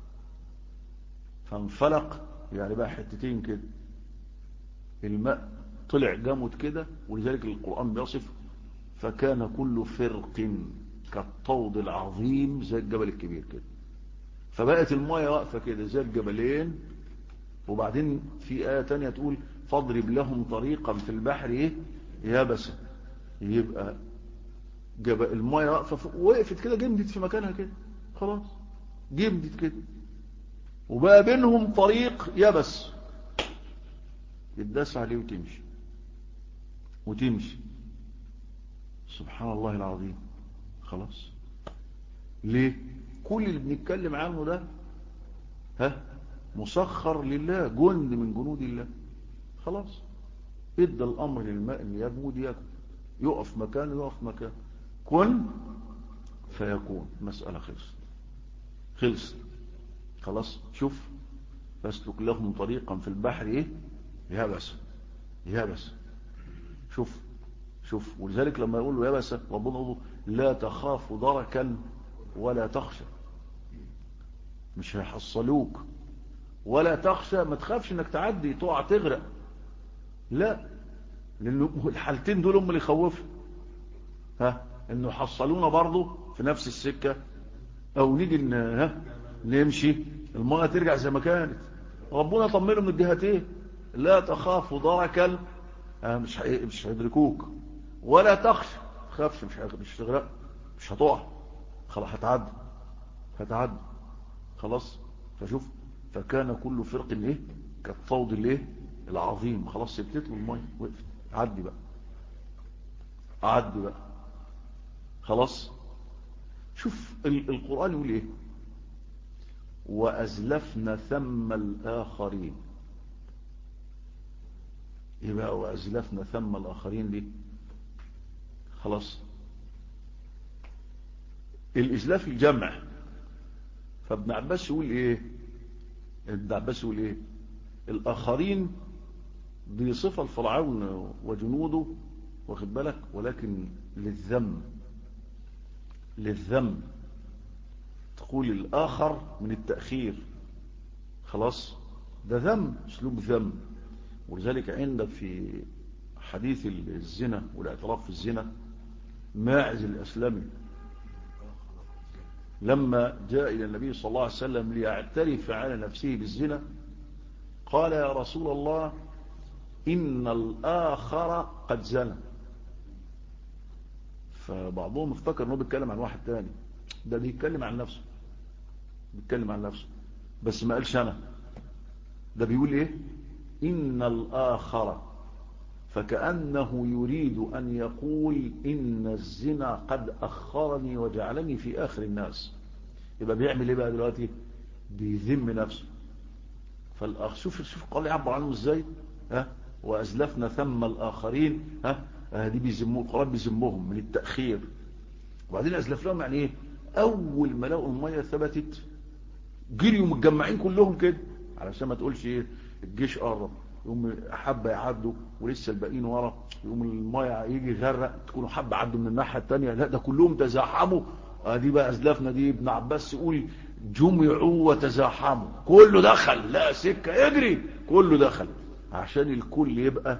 فانفلق يعني بقى حتتين كده الماء طلع جامد كده ولذلك القرآن بيصف فكان كل فرق كالطود العظيم زي الجبل الكبير كده فبقت المايه واقفه كده زي الجبلين وبعدين في آية تانية تقول فاضرب لهم طريقا في البحر ايه يابسا يبقى جبل المايه واقفه وقفت كده جمدت في مكانها كده خلاص جمدت كده وبقى بينهم طريق يبس يتداس عليه وتمشي وتمشي سبحان الله العظيم خلاص ليه كل اللي بنتكلم عنه ده ها مسخر لله جند من جنود الله خلاص ادى الامر للماء ان يجمد يجمد يقف مكانه يقف مكانه كن فيكون مسألة خلص خلص خلاص شوف فاسلك لهم طريقا في البحر ايه يابس يابس شوف شوف ولذلك لما يقول له يابس ربنا يقول لا تخاف دركا ولا تخشى مش هيحصلوك ولا تخشى ما تخافش انك تعدي تقع تغرق لا لانه الحالتين دول هم اللي يخوفوا ها انه يحصلونا برضه في نفس السكه او نيجي ان ها نمشي الميه ترجع زي ما كانت ربنا طمنه من الجهتين لا تخافوا دركا مش مش هيدركوك ولا تخشى تخافش مش مش هتغرق مش هتقع خلاص هتعدي هتعدي خلاص فشوف فكان كل فرق ايه كالطود الايه العظيم خلاص سبتت له الميه وقفت عدي بقى عدي بقى خلاص شوف القرآن يقول ايه وأزلفنا ثم الآخرين يبقى وأزلفنا ثم الآخرين دي خلاص الإزلاف الجمع فابن عباس يقول إيه ابن عباس يقول إيه الآخرين دي صفة الفرعون وجنوده واخد بالك ولكن للذم للذم تقول الآخر من التأخير خلاص ده ذم اسلوب ذم ولذلك عندك في حديث الزنا والاعتراف في الزنا ماعز الأسلمي لما جاء إلى النبي صلى الله عليه وسلم ليعترف على نفسه بالزنا قال يا رسول الله إن الآخر قد زنى فبعضهم افتكر انه بيتكلم عن واحد تاني ده بيتكلم عن نفسه بيتكلم عن نفسه بس ما قالش انا ده بيقول ايه ان الاخر فكأنه يريد ان يقول ان الزنا قد اخرني وجعلني في اخر الناس يبقى بيعمل ايه بقى دلوقتي بيذم نفسه فالاخ شوف شوف قال يعبر عنه ازاي ها وازلفنا ثم الاخرين ها دي بيذموه القرآن بيذمهم من التأخير وبعدين أزلف لهم يعني إيه أول ما لقوا المية ثبتت جريوا متجمعين كلهم كده علشان ما تقولش إيه الجيش قرب يقوم حبة يعدوا ولسه الباقيين ورا يقوم المية يجي يغرق تكونوا حبة عدوا من الناحية التانية لا ده كلهم تزاحموا دي بقى أزلفنا دي ابن عباس يقول جمعوا وتزاحموا كله دخل لا سكة يجري كله دخل عشان الكل يبقى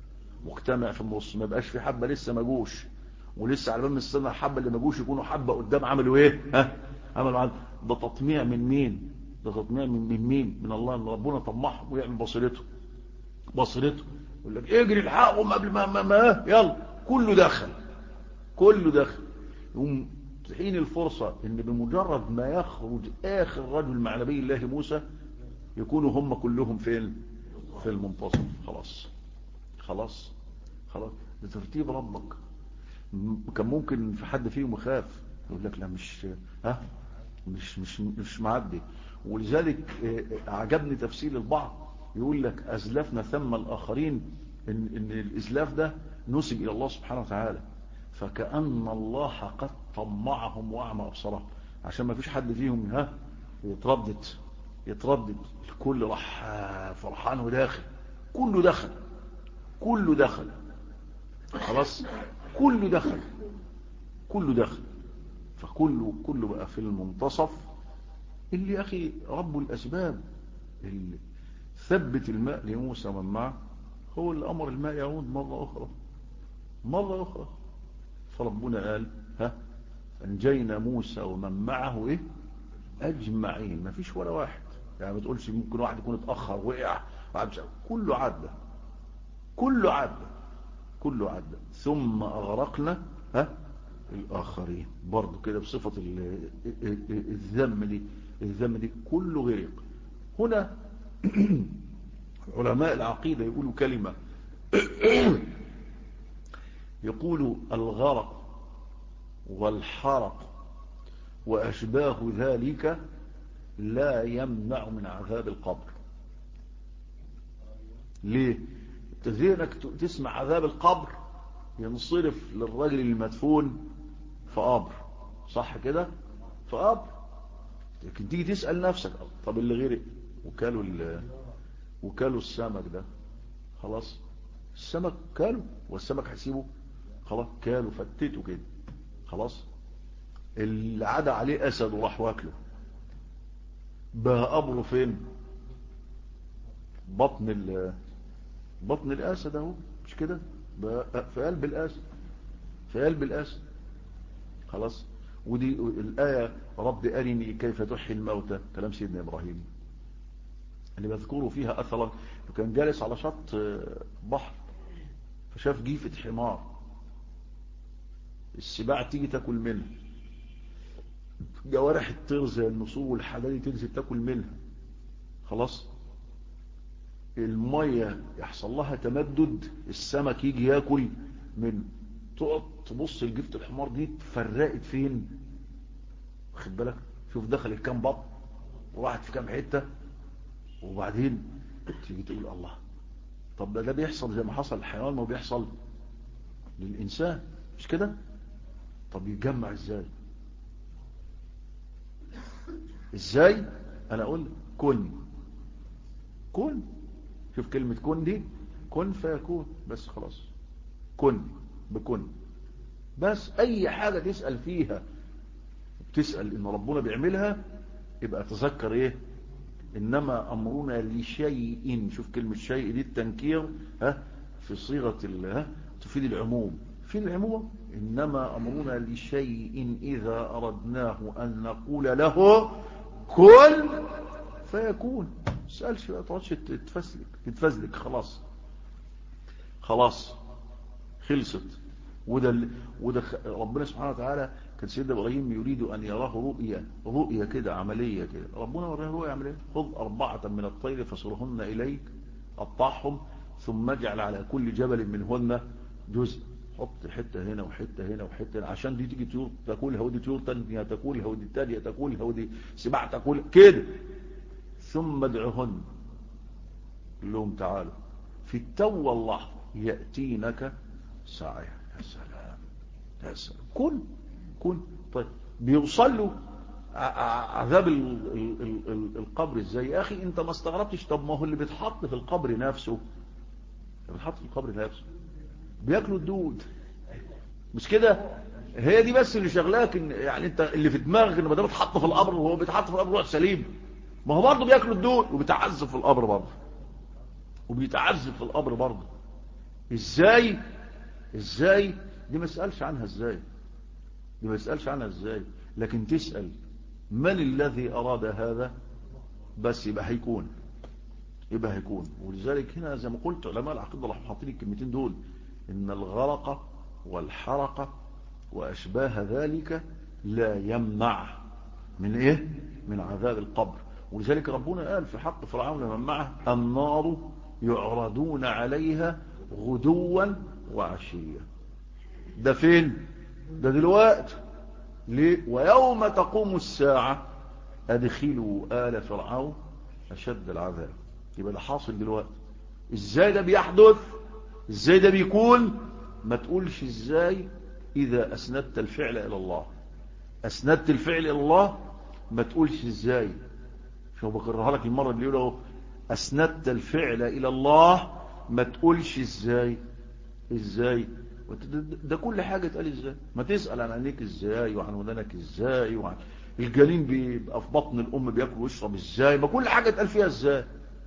مجتمع في النص ما يبقاش في حبة لسه ما جوش ولسه على بال من السنة الحبة اللي ما جوش يكونوا حبة قدام عملوا ايه ها عملوا عمل ده تطميع من مين ده تطميع من, من مين من الله ان ربنا طمعهم ويعمل بصيرته بصيرته يقول لك اجري الحقهم قبل ما, ما, ما يلا كله دخل كله دخل يقوم حين الفرصة ان بمجرد ما يخرج اخر رجل مع نبي الله موسى يكونوا هم كلهم فين في المنتصف خلاص خلاص خلاص ده ترتيب ربك كان ممكن في حد فيهم يخاف يقول لك لا مش ها مش مش مش معدي ولذلك عجبني تفسير البعض يقول لك ازلفنا ثم الاخرين ان, إن الازلاف ده نسب الى الله سبحانه وتعالى فكأن الله قد طمعهم واعمى ابصارهم عشان ما فيش حد فيهم ها يتردد يتردد الكل راح فرحان وداخل كله دخل كله دخل خلاص كله دخل كله دخل فكله كله بقى في المنتصف اللي يا أخي رب الأسباب اللي ثبت الماء لموسى ومن معه هو اللي أمر الماء يعود مرة أخرى مرة أخرى فربنا قال ها أنجينا موسى ومن معه إيه أجمعين ما فيش ولا واحد يعني ما تقولش ممكن واحد يكون اتأخر وقع كله عدى كله عدى كله عدى ثم أغرقنا ها الآخرين برضو كده بصفة الذم دي الذم دي كله غرق هنا علماء العقيدة يقولوا كلمة يقولوا الغرق والحرق وأشباه ذلك لا يمنع من عذاب القبر ليه ذهنك تسمع عذاب القبر ينصرف للرجل المدفون في قبر صح كده في قبر لكن تيجي تسأل نفسك طب اللي غيرك وكالوا وكالوا السمك ده خلاص السمك كالوا والسمك هسيبه خلاص كالوا فتته كده خلاص اللي عدى عليه اسد وراح واكله بقى قبره فين بطن ال بطن الاسد اهو مش كده في قلب الاسد في قلب الاسد خلاص ودي الآية رب أرني كيف تحيي الموتى كلام سيدنا إبراهيم اللي بذكره فيها أثرا وكان جالس على شط بحر فشاف جيفة حمار السباع تيجي تاكل منها جوارح الطير زي النسور والحدادي تنزل تاكل منها خلاص المية يحصل لها تمدد السمك يجي ياكل منه تقعد تبص لجفة الحمار دي فرقت فين واخد بالك شوف دخلت كام بطن وراحت في كام حتة وبعدين تيجي تقول الله طب ده, ده بيحصل زي ما حصل الحيوان ما بيحصل للإنسان مش كده طب يتجمع ازاي ازاي انا اقول كن كن شوف كلمة كن دي كن فيكون بس خلاص كن بكن بس اي حاجة تسأل فيها تسأل ان ربنا بيعملها يبقى تذكر ايه انما امرنا لشيء شوف كلمة شيء دي التنكير ها في صيغة ها تفيد العموم في العموم انما امرنا لشيء اذا اردناه ان نقول له كن فيكون سألش بقى تقعدش تتفزلك تتفزلك خلاص خلاص خلصت وده وده ربنا سبحانه وتعالى كان سيدنا ابراهيم يريد ان يراه رؤيا رؤيا كده عمليه كده ربنا وراه رؤيا عمليه خذ اربعه من الطير فصرهن اليك قطعهم ثم اجعل على كل جبل منهن جزء حط حته هنا وحته هنا وحته هنا عشان دي تيجي طيور تاكلها ودي طيور ثانيه تاكلها ودي الثانيه تاكلها ودي سباع تاكلها كده ثم ادعهن لهم تعالوا في التو اللحظه ياتينك سعيا يا سلام يا سلام كن كن طيب بيوصل له عذاب القبر ازاي يا اخي انت ما استغربتش طب ما هو اللي بيتحط في القبر نفسه اللي بيتحط في القبر نفسه بياكلوا الدود مش كده هي دي بس اللي شغلاك ان يعني انت اللي في دماغك ان ما دام اتحط في القبر وهو بيتحط في القبر روح سليم ما هو برضه بياكلوا الدود وبيتعذب في القبر برضه وبيتعذب في القبر برضه ازاي ازاي دي ما اسالش عنها ازاي دي ما اسالش عنها ازاي لكن تسال من الذي اراد هذا بس يبقى هيكون يبقى هيكون ولذلك هنا زي ما قلت علماء العقيده راحوا حاطين الكلمتين دول ان الغرق والحرق واشباه ذلك لا يمنع من ايه من عذاب القبر ولذلك ربنا قال في حق فرعون ومن معه النار يعرضون عليها غدوا وعشيا ده فين ده دلوقتي ليه ويوم تقوم الساعة ادخلوا آل فرعون أشد العذاب يبقى ده حاصل دلوقتي ازاي ده بيحدث ازاي ده بيكون ما تقولش ازاي اذا اسندت الفعل الى الله اسندت الفعل الى الله ما تقولش ازاي شو بكررها لك المرة اللي يقوله اسندت الفعل الى الله ما تقولش ازاي ازاي ده كل حاجة تقال ازاي ما تسأل عن عينيك ازاي وعن ودانك ازاي وعن الجنين بيبقى في بطن الام بياكل ويشرب ازاي ما كل حاجة تقال فيها ازاي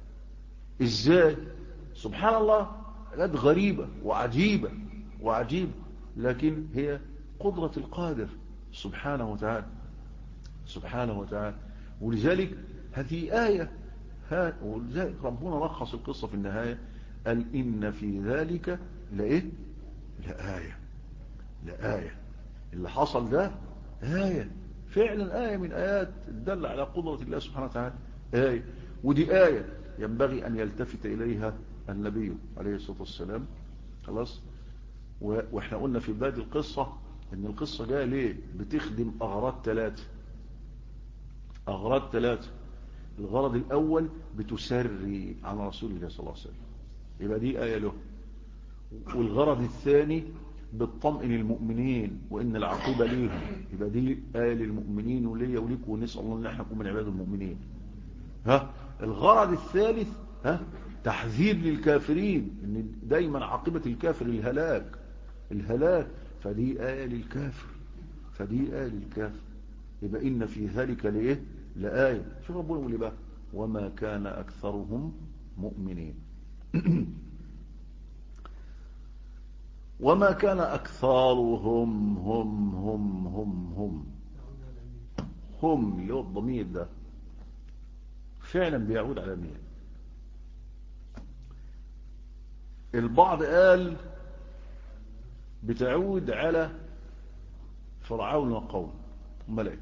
ازاي سبحان الله حاجات غريبة وعجيبة وعجيبة لكن هي قدرة القادر سبحانه وتعالى سبحانه وتعالى ولذلك هذه آية ولذلك ربنا رخص القصة في النهاية قال إن في ذلك لإيه لآية لآية اللي حصل ده آية فعلا آية من آيات تدل على قدرة الله سبحانه وتعالى آية ودي آية ينبغي أن يلتفت إليها النبي عليه الصلاة والسلام خلاص واحنا قلنا في بداية القصة ان القصة جاية ليه بتخدم اغراض ثلاثة اغراض ثلاثة الغرض الاول بتسري عن رسول الله صلى الله عليه وسلم يبقى دي آية له والغرض الثاني بتطمئن المؤمنين وان العقوبة ليهم يبقى دي آية للمؤمنين وليا وليك ونسأل الله ان احنا نكون من عباد المؤمنين ها الغرض الثالث ها تحذير للكافرين ان دايما عاقبة الكافر الهلاك الهلاك فدي آية للكافر فدي آية للكافر يبقى إن في ذلك لإيه لآية شوف ربنا يقول بقى وما كان أكثرهم مؤمنين وما كان أكثرهم هم هم هم هم هم اللي هو الضمير ده فعلا بيعود على مين البعض قال بتعود على فرعون وقوم ملائكة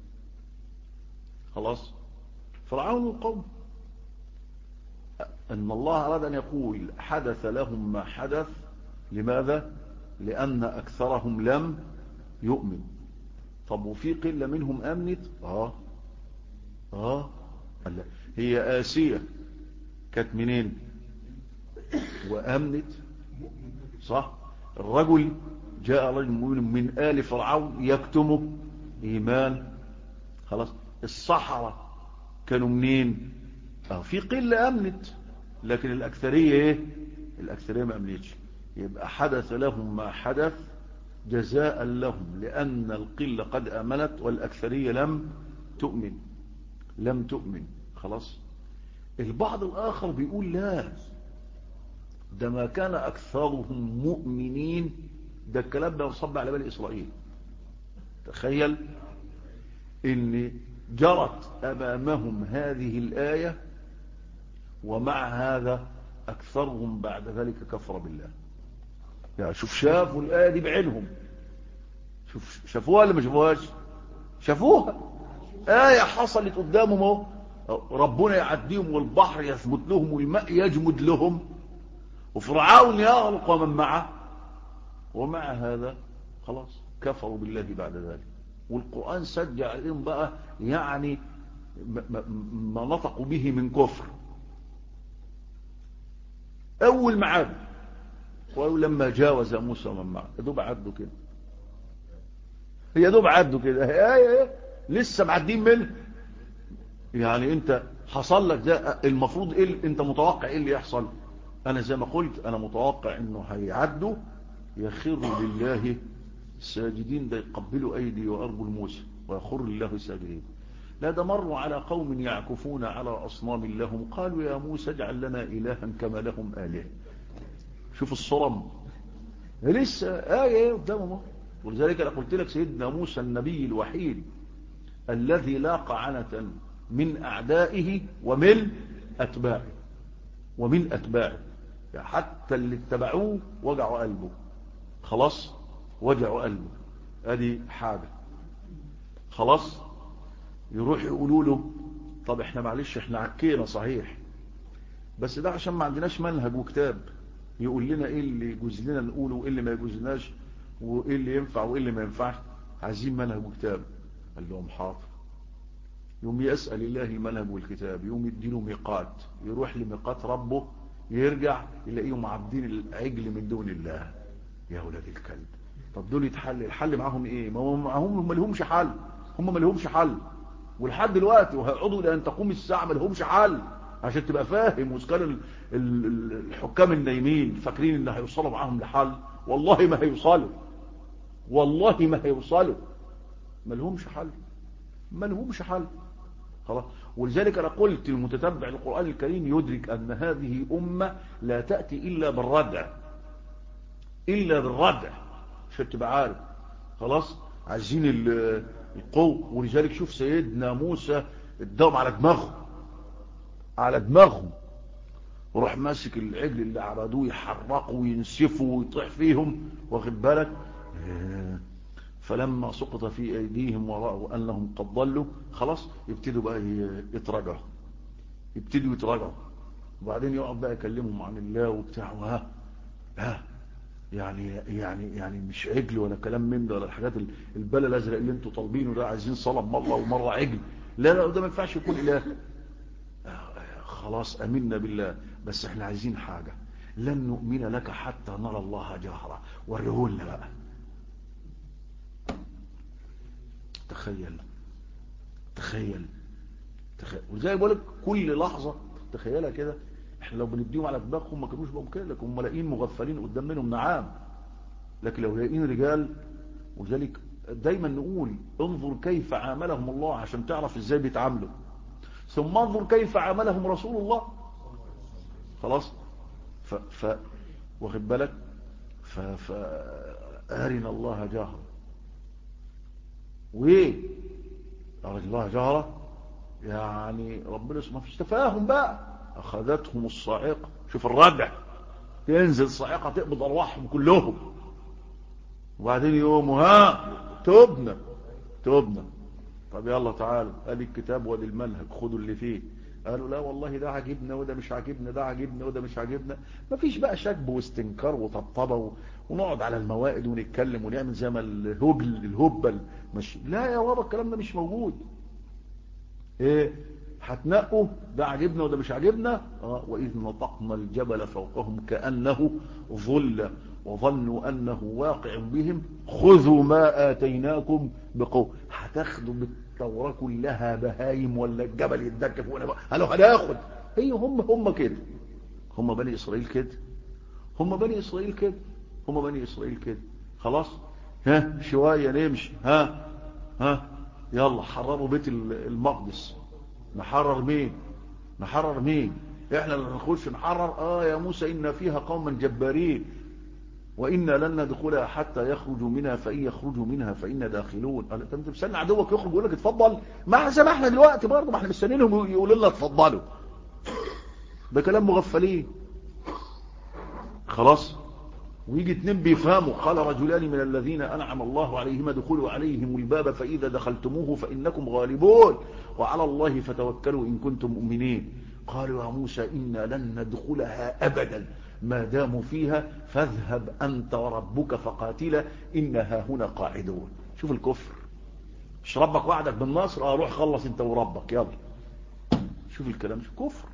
خلاص فرعون وقوم أن الله أراد أن يقول حدث لهم ما حدث لماذا لأن أكثرهم لم يؤمن طب وفي قلة منهم أمنت آه آه قال لا هي آسية كانت منين وأمنت صح الرجل جاء رجل من آل فرعون يكتمه إيمان خلاص الصحراء كانوا منين اه في قلة أمنت لكن الأكثرية إيه الأكثرية ما أمنتش يبقى حدث لهم ما حدث جزاء لهم لأن القلة قد أمنت والأكثرية لم تؤمن لم تؤمن خلاص البعض الآخر بيقول لا ده ما كان أكثرهم مؤمنين ده الكلام ده يصب على بني إسرائيل تخيل ان جرت أمامهم هذه الآية ومع هذا أكثرهم بعد ذلك كفر بالله يعني شوف شافوا الآية دي بعينهم شوف شافوها ولا ما شافوهاش شافوها آية حصلت قدامهم اهو ربنا يعديهم والبحر يثبت لهم والماء يجمد لهم وفرعون يغرق ومن معه ومع هذا خلاص كفروا بالله بعد ذلك والقرآن سجل عليهم بقى يعني ما نطقوا به من كفر أول ما عاد وقالوا لما جاوز موسى ومن معه يدوب عدوا كده هي دوب عدوا كده هي هي لسه معدين منه يعني انت حصل لك ده المفروض ايه انت متوقع ايه اللي يحصل انا زي ما قلت انا متوقع انه هيعدوا يخروا لله الساجدين ده يقبلوا ايدي وارجل موسى ويخر لله ساجدين لا ده مروا على قوم يعكفون على اصنام لهم قالوا يا موسى اجعل لنا الها كما لهم اله شوف الصرم لسه آية قدامهم ولذلك أنا قلت لك سيدنا موسى النبي الوحيد الذي لاقى عنة من أعدائه ومن أتباعه ومن أتباعه يعني حتى اللي اتبعوه وجعوا قلبه خلاص وجعوا قلبه ادي حاجة خلاص يروح يقولوا له طب احنا معلش احنا عكينا صحيح بس ده عشان ما عندناش منهج وكتاب يقول لنا ايه اللي يجوز لنا نقوله وايه اللي ما يجوزناش وايه اللي ينفع وايه اللي ما ينفعش عايزين منهج وكتاب قال لهم حاضر يوم يسأل الله المنهج والكتاب يوم يديله ميقات يروح لميقات ربه يرجع يلاقيهم عابدين العجل من دون الله يا ولاد الكلب طب دول يتحل الحل معاهم ايه ما هم معاهم ما لهمش حل هم ما لهمش حل ولحد دلوقتي وهيقعدوا لان تقوم الساعه ما لهمش حل عشان تبقى فاهم وكان الحكام النايمين فاكرين ان هيوصلوا معاهم لحل والله ما هيوصلوا والله ما هيوصلوا ما لهمش حل ما لهمش حل خلاص ولذلك انا قلت المتتبع القرآن الكريم يدرك ان هذه امة لا تأتي الا بالردع الا بالردع عشان تبقى عارف خلاص عايزين القوة ولذلك شوف سيدنا موسى اداهم على دماغهم على دماغهم وروح ماسك العجل اللي عبدوه يحرقوا وينسفوا ويطيح فيهم واخد بالك فلما سقط في ايديهم ورأوا انهم قد ضلوا خلاص يبتدوا بقى يتراجعوا يبتدوا يتراجعوا وبعدين يقعد بقى يكلمهم عن الله وبتاع ها ها يعني يعني يعني مش عجل ولا كلام من ده ولا الحاجات البلا الازرق اللي انتوا طالبينه ده عايزين صلاه مره ومره عجل لا لا ده ما ينفعش يكون اله خلاص امنا بالله بس احنا عايزين حاجه لن نؤمن لك حتى نرى الله جهرا وريهولنا بقى تخيل تخيل تخيل وزي بقول لك كل لحظه تخيلها كده احنا لو بنديهم على دماغهم ما كانوش بقوا كده لكن هم لاقيين مغفلين قدام منهم نعام لكن لو لاقيين رجال وذلك دايما نقول انظر كيف عاملهم الله عشان تعرف ازاي بيتعاملوا ثم انظر كيف عاملهم رسول الله خلاص ف, ف واخد بالك ف, ف ارنا الله جهرا وايه ارنا الله جهرا يعني ربنا سبحانه فيش تفاهم بقى اخذتهم الصاعقه شوف الردع تنزل الصاعقه تقبض ارواحهم كلهم وبعدين يقوموا ها تبنا تبنا طب يلا تعالوا ادي الكتاب وادي المنهج خدوا اللي فيه قالوا لا والله ده عاجبنا وده مش عاجبنا ده عاجبنا وده مش عاجبنا مفيش بقى شكب واستنكار وطبطبه ونقعد على الموائد ونتكلم ونعمل زي ما الهبل الهبل مش لا يا بابا الكلام ده مش موجود ايه هتنقوا ده عجبنا وده مش عجبنا اه واذ نطقنا الجبل فوقهم كانه ظل وظنوا انه واقع بهم خذوا ما اتيناكم بقوه هتاخدوا بالتوراه كلها بهايم ولا الجبل يتدكف وانا قالوا هناخد هي هم هم كده هم بني اسرائيل كده هم بني اسرائيل كده هم بني اسرائيل كده خلاص ها شويه نمشي ها ها يلا حرروا بيت المقدس نحرر مين نحرر مين احنا اللي نخش نحرر اه يا موسى ان فيها قوما جبارين وإنا لن ندخلها حتى يخرجوا منها فإن يخرجوا منها فإنا داخلون قال انت مستني عدوك يخرج يقول لك اتفضل ما احنا زي ما احنا دلوقتي برضه ما احنا مستنيينهم يقولوا لنا اتفضلوا ده كلام مغفلين خلاص ويجي اتنين بيفهموا قال رجلان من الذين أنعم الله عليهم دخلوا عليهم الباب فإذا دخلتموه فإنكم غالبون وعلى الله فتوكلوا إن كنتم مؤمنين قالوا يا موسى إنا لن ندخلها أبدا ما داموا فيها فاذهب أنت وربك فقاتلا إنها هنا قاعدون شوف الكفر مش ربك وعدك بالنصر اه روح خلص انت وربك يلا شوف الكلام شوف كفر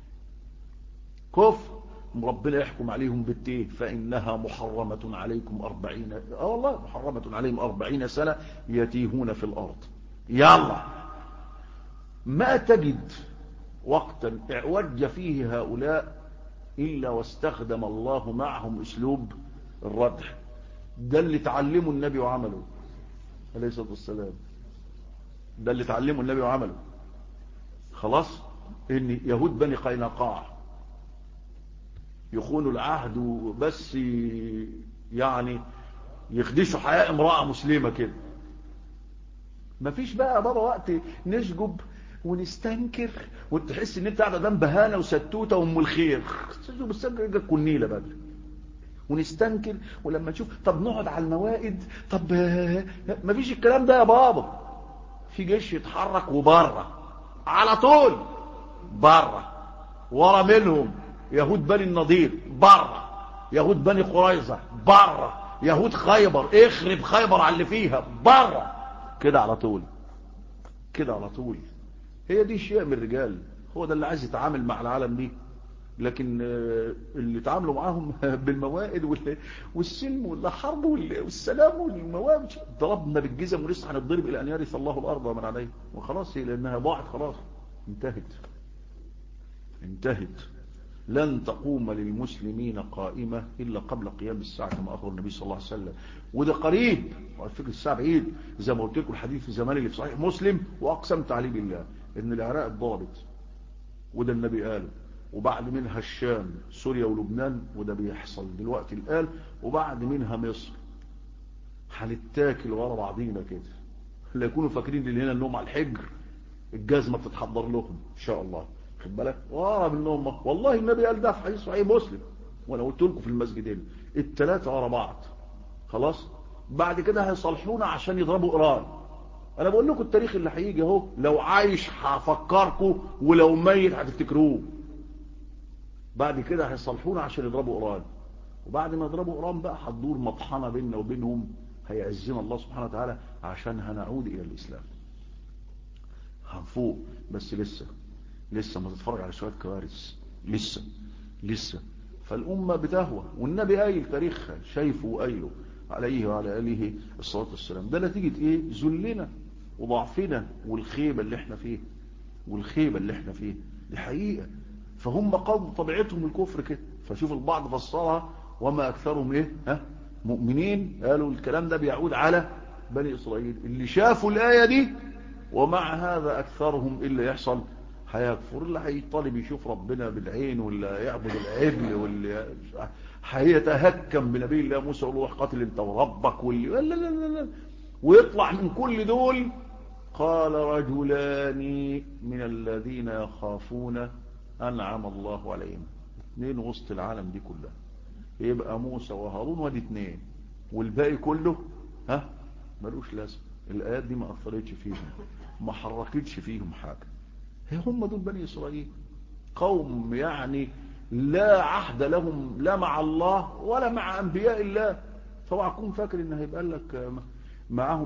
كفر ربنا يحكم عليهم بالتيه فإنها محرمة عليكم أربعين اه والله محرمة عليهم أربعين سنة يتيهون في الأرض يلا ما تجد وقتا اعوج فيه هؤلاء إلا واستخدم الله معهم أسلوب الردع ده اللي تعلمه النبي وعمله عليه الصلاة والسلام ده اللي تعلمه النبي وعمله خلاص ان يهود بني قينقاع يخونوا العهد بس يعني يخدشوا حياة امرأة مسلمة كده مفيش بقى بابا وقت نشجب ونستنكر وتحس ان انت قاعده قدام بهانه وستوته وام الخير تشوف السنكر كنيله بدري ونستنكر ولما نشوف طب نقعد على الموائد طب مفيش الكلام ده يا بابا في جيش يتحرك وبره على طول بره ورا منهم يهود بني النضير بره يهود بني قريظه بره يهود خيبر اخرب خيبر على اللي فيها بره كده على طول كده على طول هي دي شيء من الرجال هو ده اللي عايز يتعامل مع العالم دي لكن اللي تعاملوا معاهم بالموائد والسلم والحرب والسلام والمواد ضربنا بالجزم ولسه هنضرب الى ان يرث الله الارض ومن عليه وخلاص هي لانها ضاعت خلاص انتهت انتهت لن تقوم للمسلمين قائمة إلا قبل قيام الساعة كما أخبر النبي صلى الله عليه وسلم وده قريب وعلى فكرة الساعة بعيد زي ما قلت لكم الحديث في زمان اللي في صحيح مسلم وأقسمت عليه بالله إن العراق ضابط وده النبي قاله وبعد منها الشام سوريا ولبنان وده بيحصل دلوقتي الآن وبعد منها مصر هنتاكل ورا بعضينا كده لا يكونوا فاكرين اللي هنا انهم على الحجر الجزمة بتتحضر لهم ان شاء الله خد بالك ورا منهم والله النبي قال ده في حديث صحيح مسلم وانا قلت لكم في المسجد هنا الثلاثه ورا بعض خلاص بعد كده هيصالحونا عشان يضربوا ايران انا بقول لكم التاريخ اللي هيجي اهو لو عايش هفكركم ولو ميت هتفتكروه بعد كده هيصالحونا عشان يضربوا ايران وبعد ما يضربوا ايران بقى هتدور مطحنه بيننا وبينهم هيعزنا الله سبحانه وتعالى عشان هنعود الى الاسلام هنفوق بس لسه لسه ما تتفرج على شويه كوارث لسه لسه فالامه بتهوى والنبي قايل تاريخها شايفه وقايله عليه وعلى اله الصلاه والسلام ده نتيجه ايه ذلنا وضعفنا والخيبه اللي احنا فيه والخيبه اللي احنا فيه دي حقيقه فهم قوم طبيعتهم الكفر كده فشوف البعض فسرها وما اكثرهم ايه ها مؤمنين قالوا الكلام ده بيعود على بني اسرائيل اللي شافوا الايه دي ومع هذا اكثرهم اللي يحصل هيكفر اللي هيطالب يشوف ربنا بالعين ولا يعبد العجل واللي هيتهكم بنبي الله موسى ويقول له قاتل انت وربك واللي لا لا لا لا ويطلع من كل دول قال رجلان من الذين يخافون انعم الله عليهم اثنين وسط العالم دي كلها يبقى موسى وهارون وادي اثنين والباقي كله ها ملوش لازم الايات دي ما اثرتش فيهم ما حركتش فيهم حاجه هم دول بني إسرائيل قوم يعني لا عهد لهم لا مع الله ولا مع أنبياء الله طبعا كون فاكر ان هيبقى لك معاهم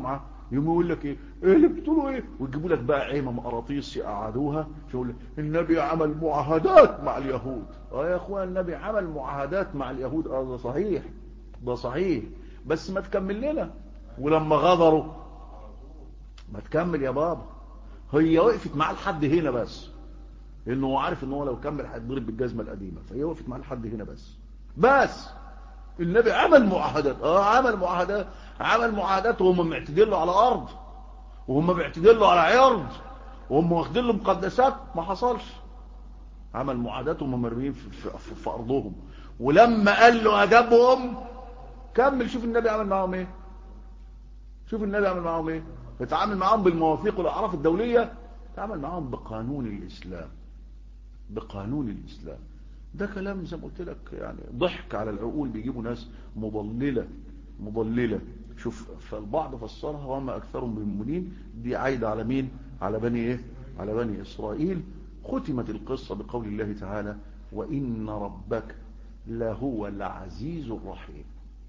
يوم يقول لك ايه ايه اللي بتقولوا ايه ويجيبوا لك بقى عيمه مقراطيس يقعدوها يقول لك النبي عمل معاهدات مع اليهود اه يا اخوان النبي عمل معاهدات مع اليهود اه ده صحيح ده صحيح بس ما تكمل لنا ولما غدروا ما تكمل يا بابا هي وقفت معاه لحد هنا بس انه هو عارف ان هو لو كمل هيتضرب بالجزمه القديمه فهي وقفت معاه لحد هنا بس بس النبي عمل معاهدات اه عمل معاهدات عمل معاهدات وهم معتدين له على ارض وهم معتدين له على عرض وهم واخدين له مقدسات ما حصلش عمل معاهدات وهم مرميين في, في, في, في ارضهم ولما قال له ادبهم كمل شوف النبي عمل معاهم ايه شوف النبي عمل معاهم ايه اتعامل معاهم بالمواثيق والاعراف الدوليه اتعامل معاهم بقانون الاسلام بقانون الاسلام ده كلام زي ما قلت لك يعني ضحك على العقول بيجيبوا ناس مضللة مضللة شوف فالبعض فسرها وما أكثرهم بالمؤمنين دي عايدة على مين على بني إيه على بني إسرائيل ختمت القصة بقول الله تعالى وإن ربك لهو العزيز الرحيم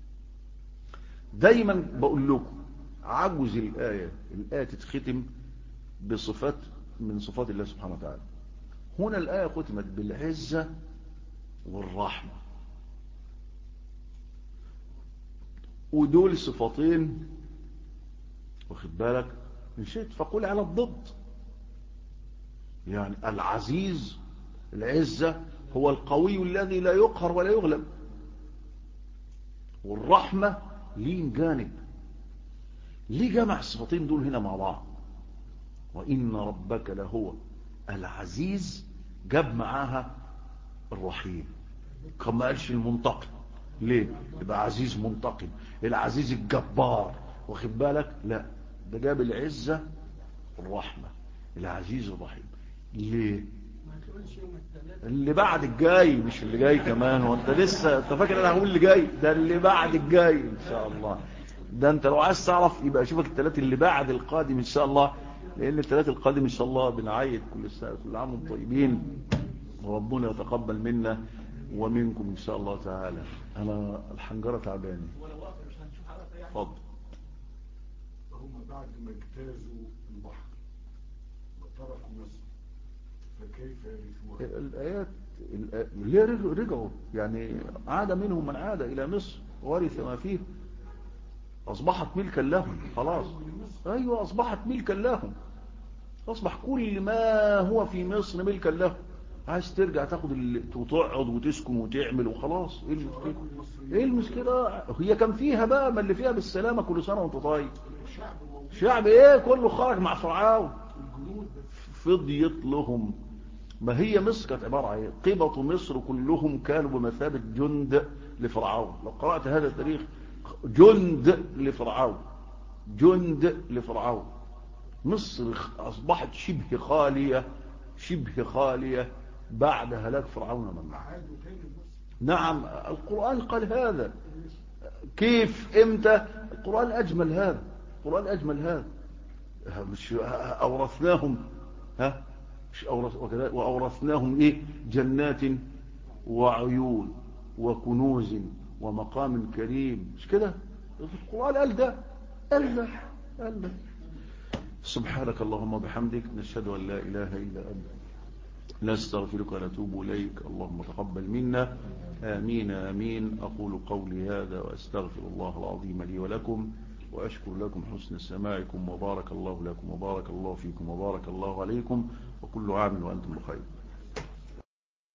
دايما بقول لكم عجز الآية الآية تتختم بصفات من صفات الله سبحانه وتعالى هنا الآية ختمت بالعزة والرحمة ودول صفتين واخد بالك ان شئت فقول على الضد يعني العزيز العزة هو القوي الذي لا يقهر ولا يغلب والرحمة لين جانب ليه جمع الصفتين دول هنا مع بعض وإن ربك لهو العزيز جاب معاها الرحيم كما قالش المنتقم ليه يبقى عزيز منتقم العزيز الجبار واخد بالك لا ده جاب العزة الرحمة العزيز الرحيم ليه اللي بعد الجاي مش اللي جاي كمان هو انت لسه انت فاكر انا هقول اللي جاي ده اللي بعد الجاي ان شاء الله ده انت لو عايز تعرف يبقى اشوفك الثلاث اللي بعد القادم ان شاء الله لان الثلاث القادم ان شاء الله بنعيد كل سنه كل عام وانتم طيبين وربنا يتقبل منا ومنكم ان شاء الله تعالى انا الحنجره تعباني اتفضل هم بعد ما اجتازوا البحر وتركوا مصر فكيف يرثوها الآيات الآ- ليه رجعوا- رجعوا يعني عاد منهم من عاد إلى مصر ورث ما فيه أصبحت ملكا لهم خلاص أيوة أصبحت ملكا لهم أصبح كل ما هو في مصر ملكا لهم عايز ترجع تاخد ال... وتقعد وتسكن وتعمل وخلاص ايه المشكلة ايه المشكلة هي كان فيها بقى ما اللي فيها بالسلامة كل سنة وانت طيب الشعب موجود شعب ايه كله خرج مع فرعون الجنود فضيت لهم ما هي مصر كانت عبارة عن ايه قبط مصر كلهم كانوا بمثابة جند لفرعون لو قرأت هذا التاريخ جند لفرعون جند لفرعون مصر أصبحت شبه خالية شبه خالية بعد هلاك فرعون ومن معه عادوا تاني مصر نعم القرآن قال هذا كيف امتى القرآن أجمل هذا القرآن أجمل هذا مش أورثناهم ها مش أورث وكذا- وأورثناهم إيه جنات وعيون وكنوز ومقام كريم مش كده القرآن قال ده قال ده قال ده سبحانك اللهم وبحمدك نشهد أن لا إله إلا أنت نستغفرك ونتوب إليك اللهم تقبل منا آمين آمين أقول قولي هذا وأستغفر الله العظيم لي ولكم وأشكر لكم حسن سماعكم وبارك الله لكم وبارك الله فيكم وبارك الله عليكم وكل عام وأنتم بخير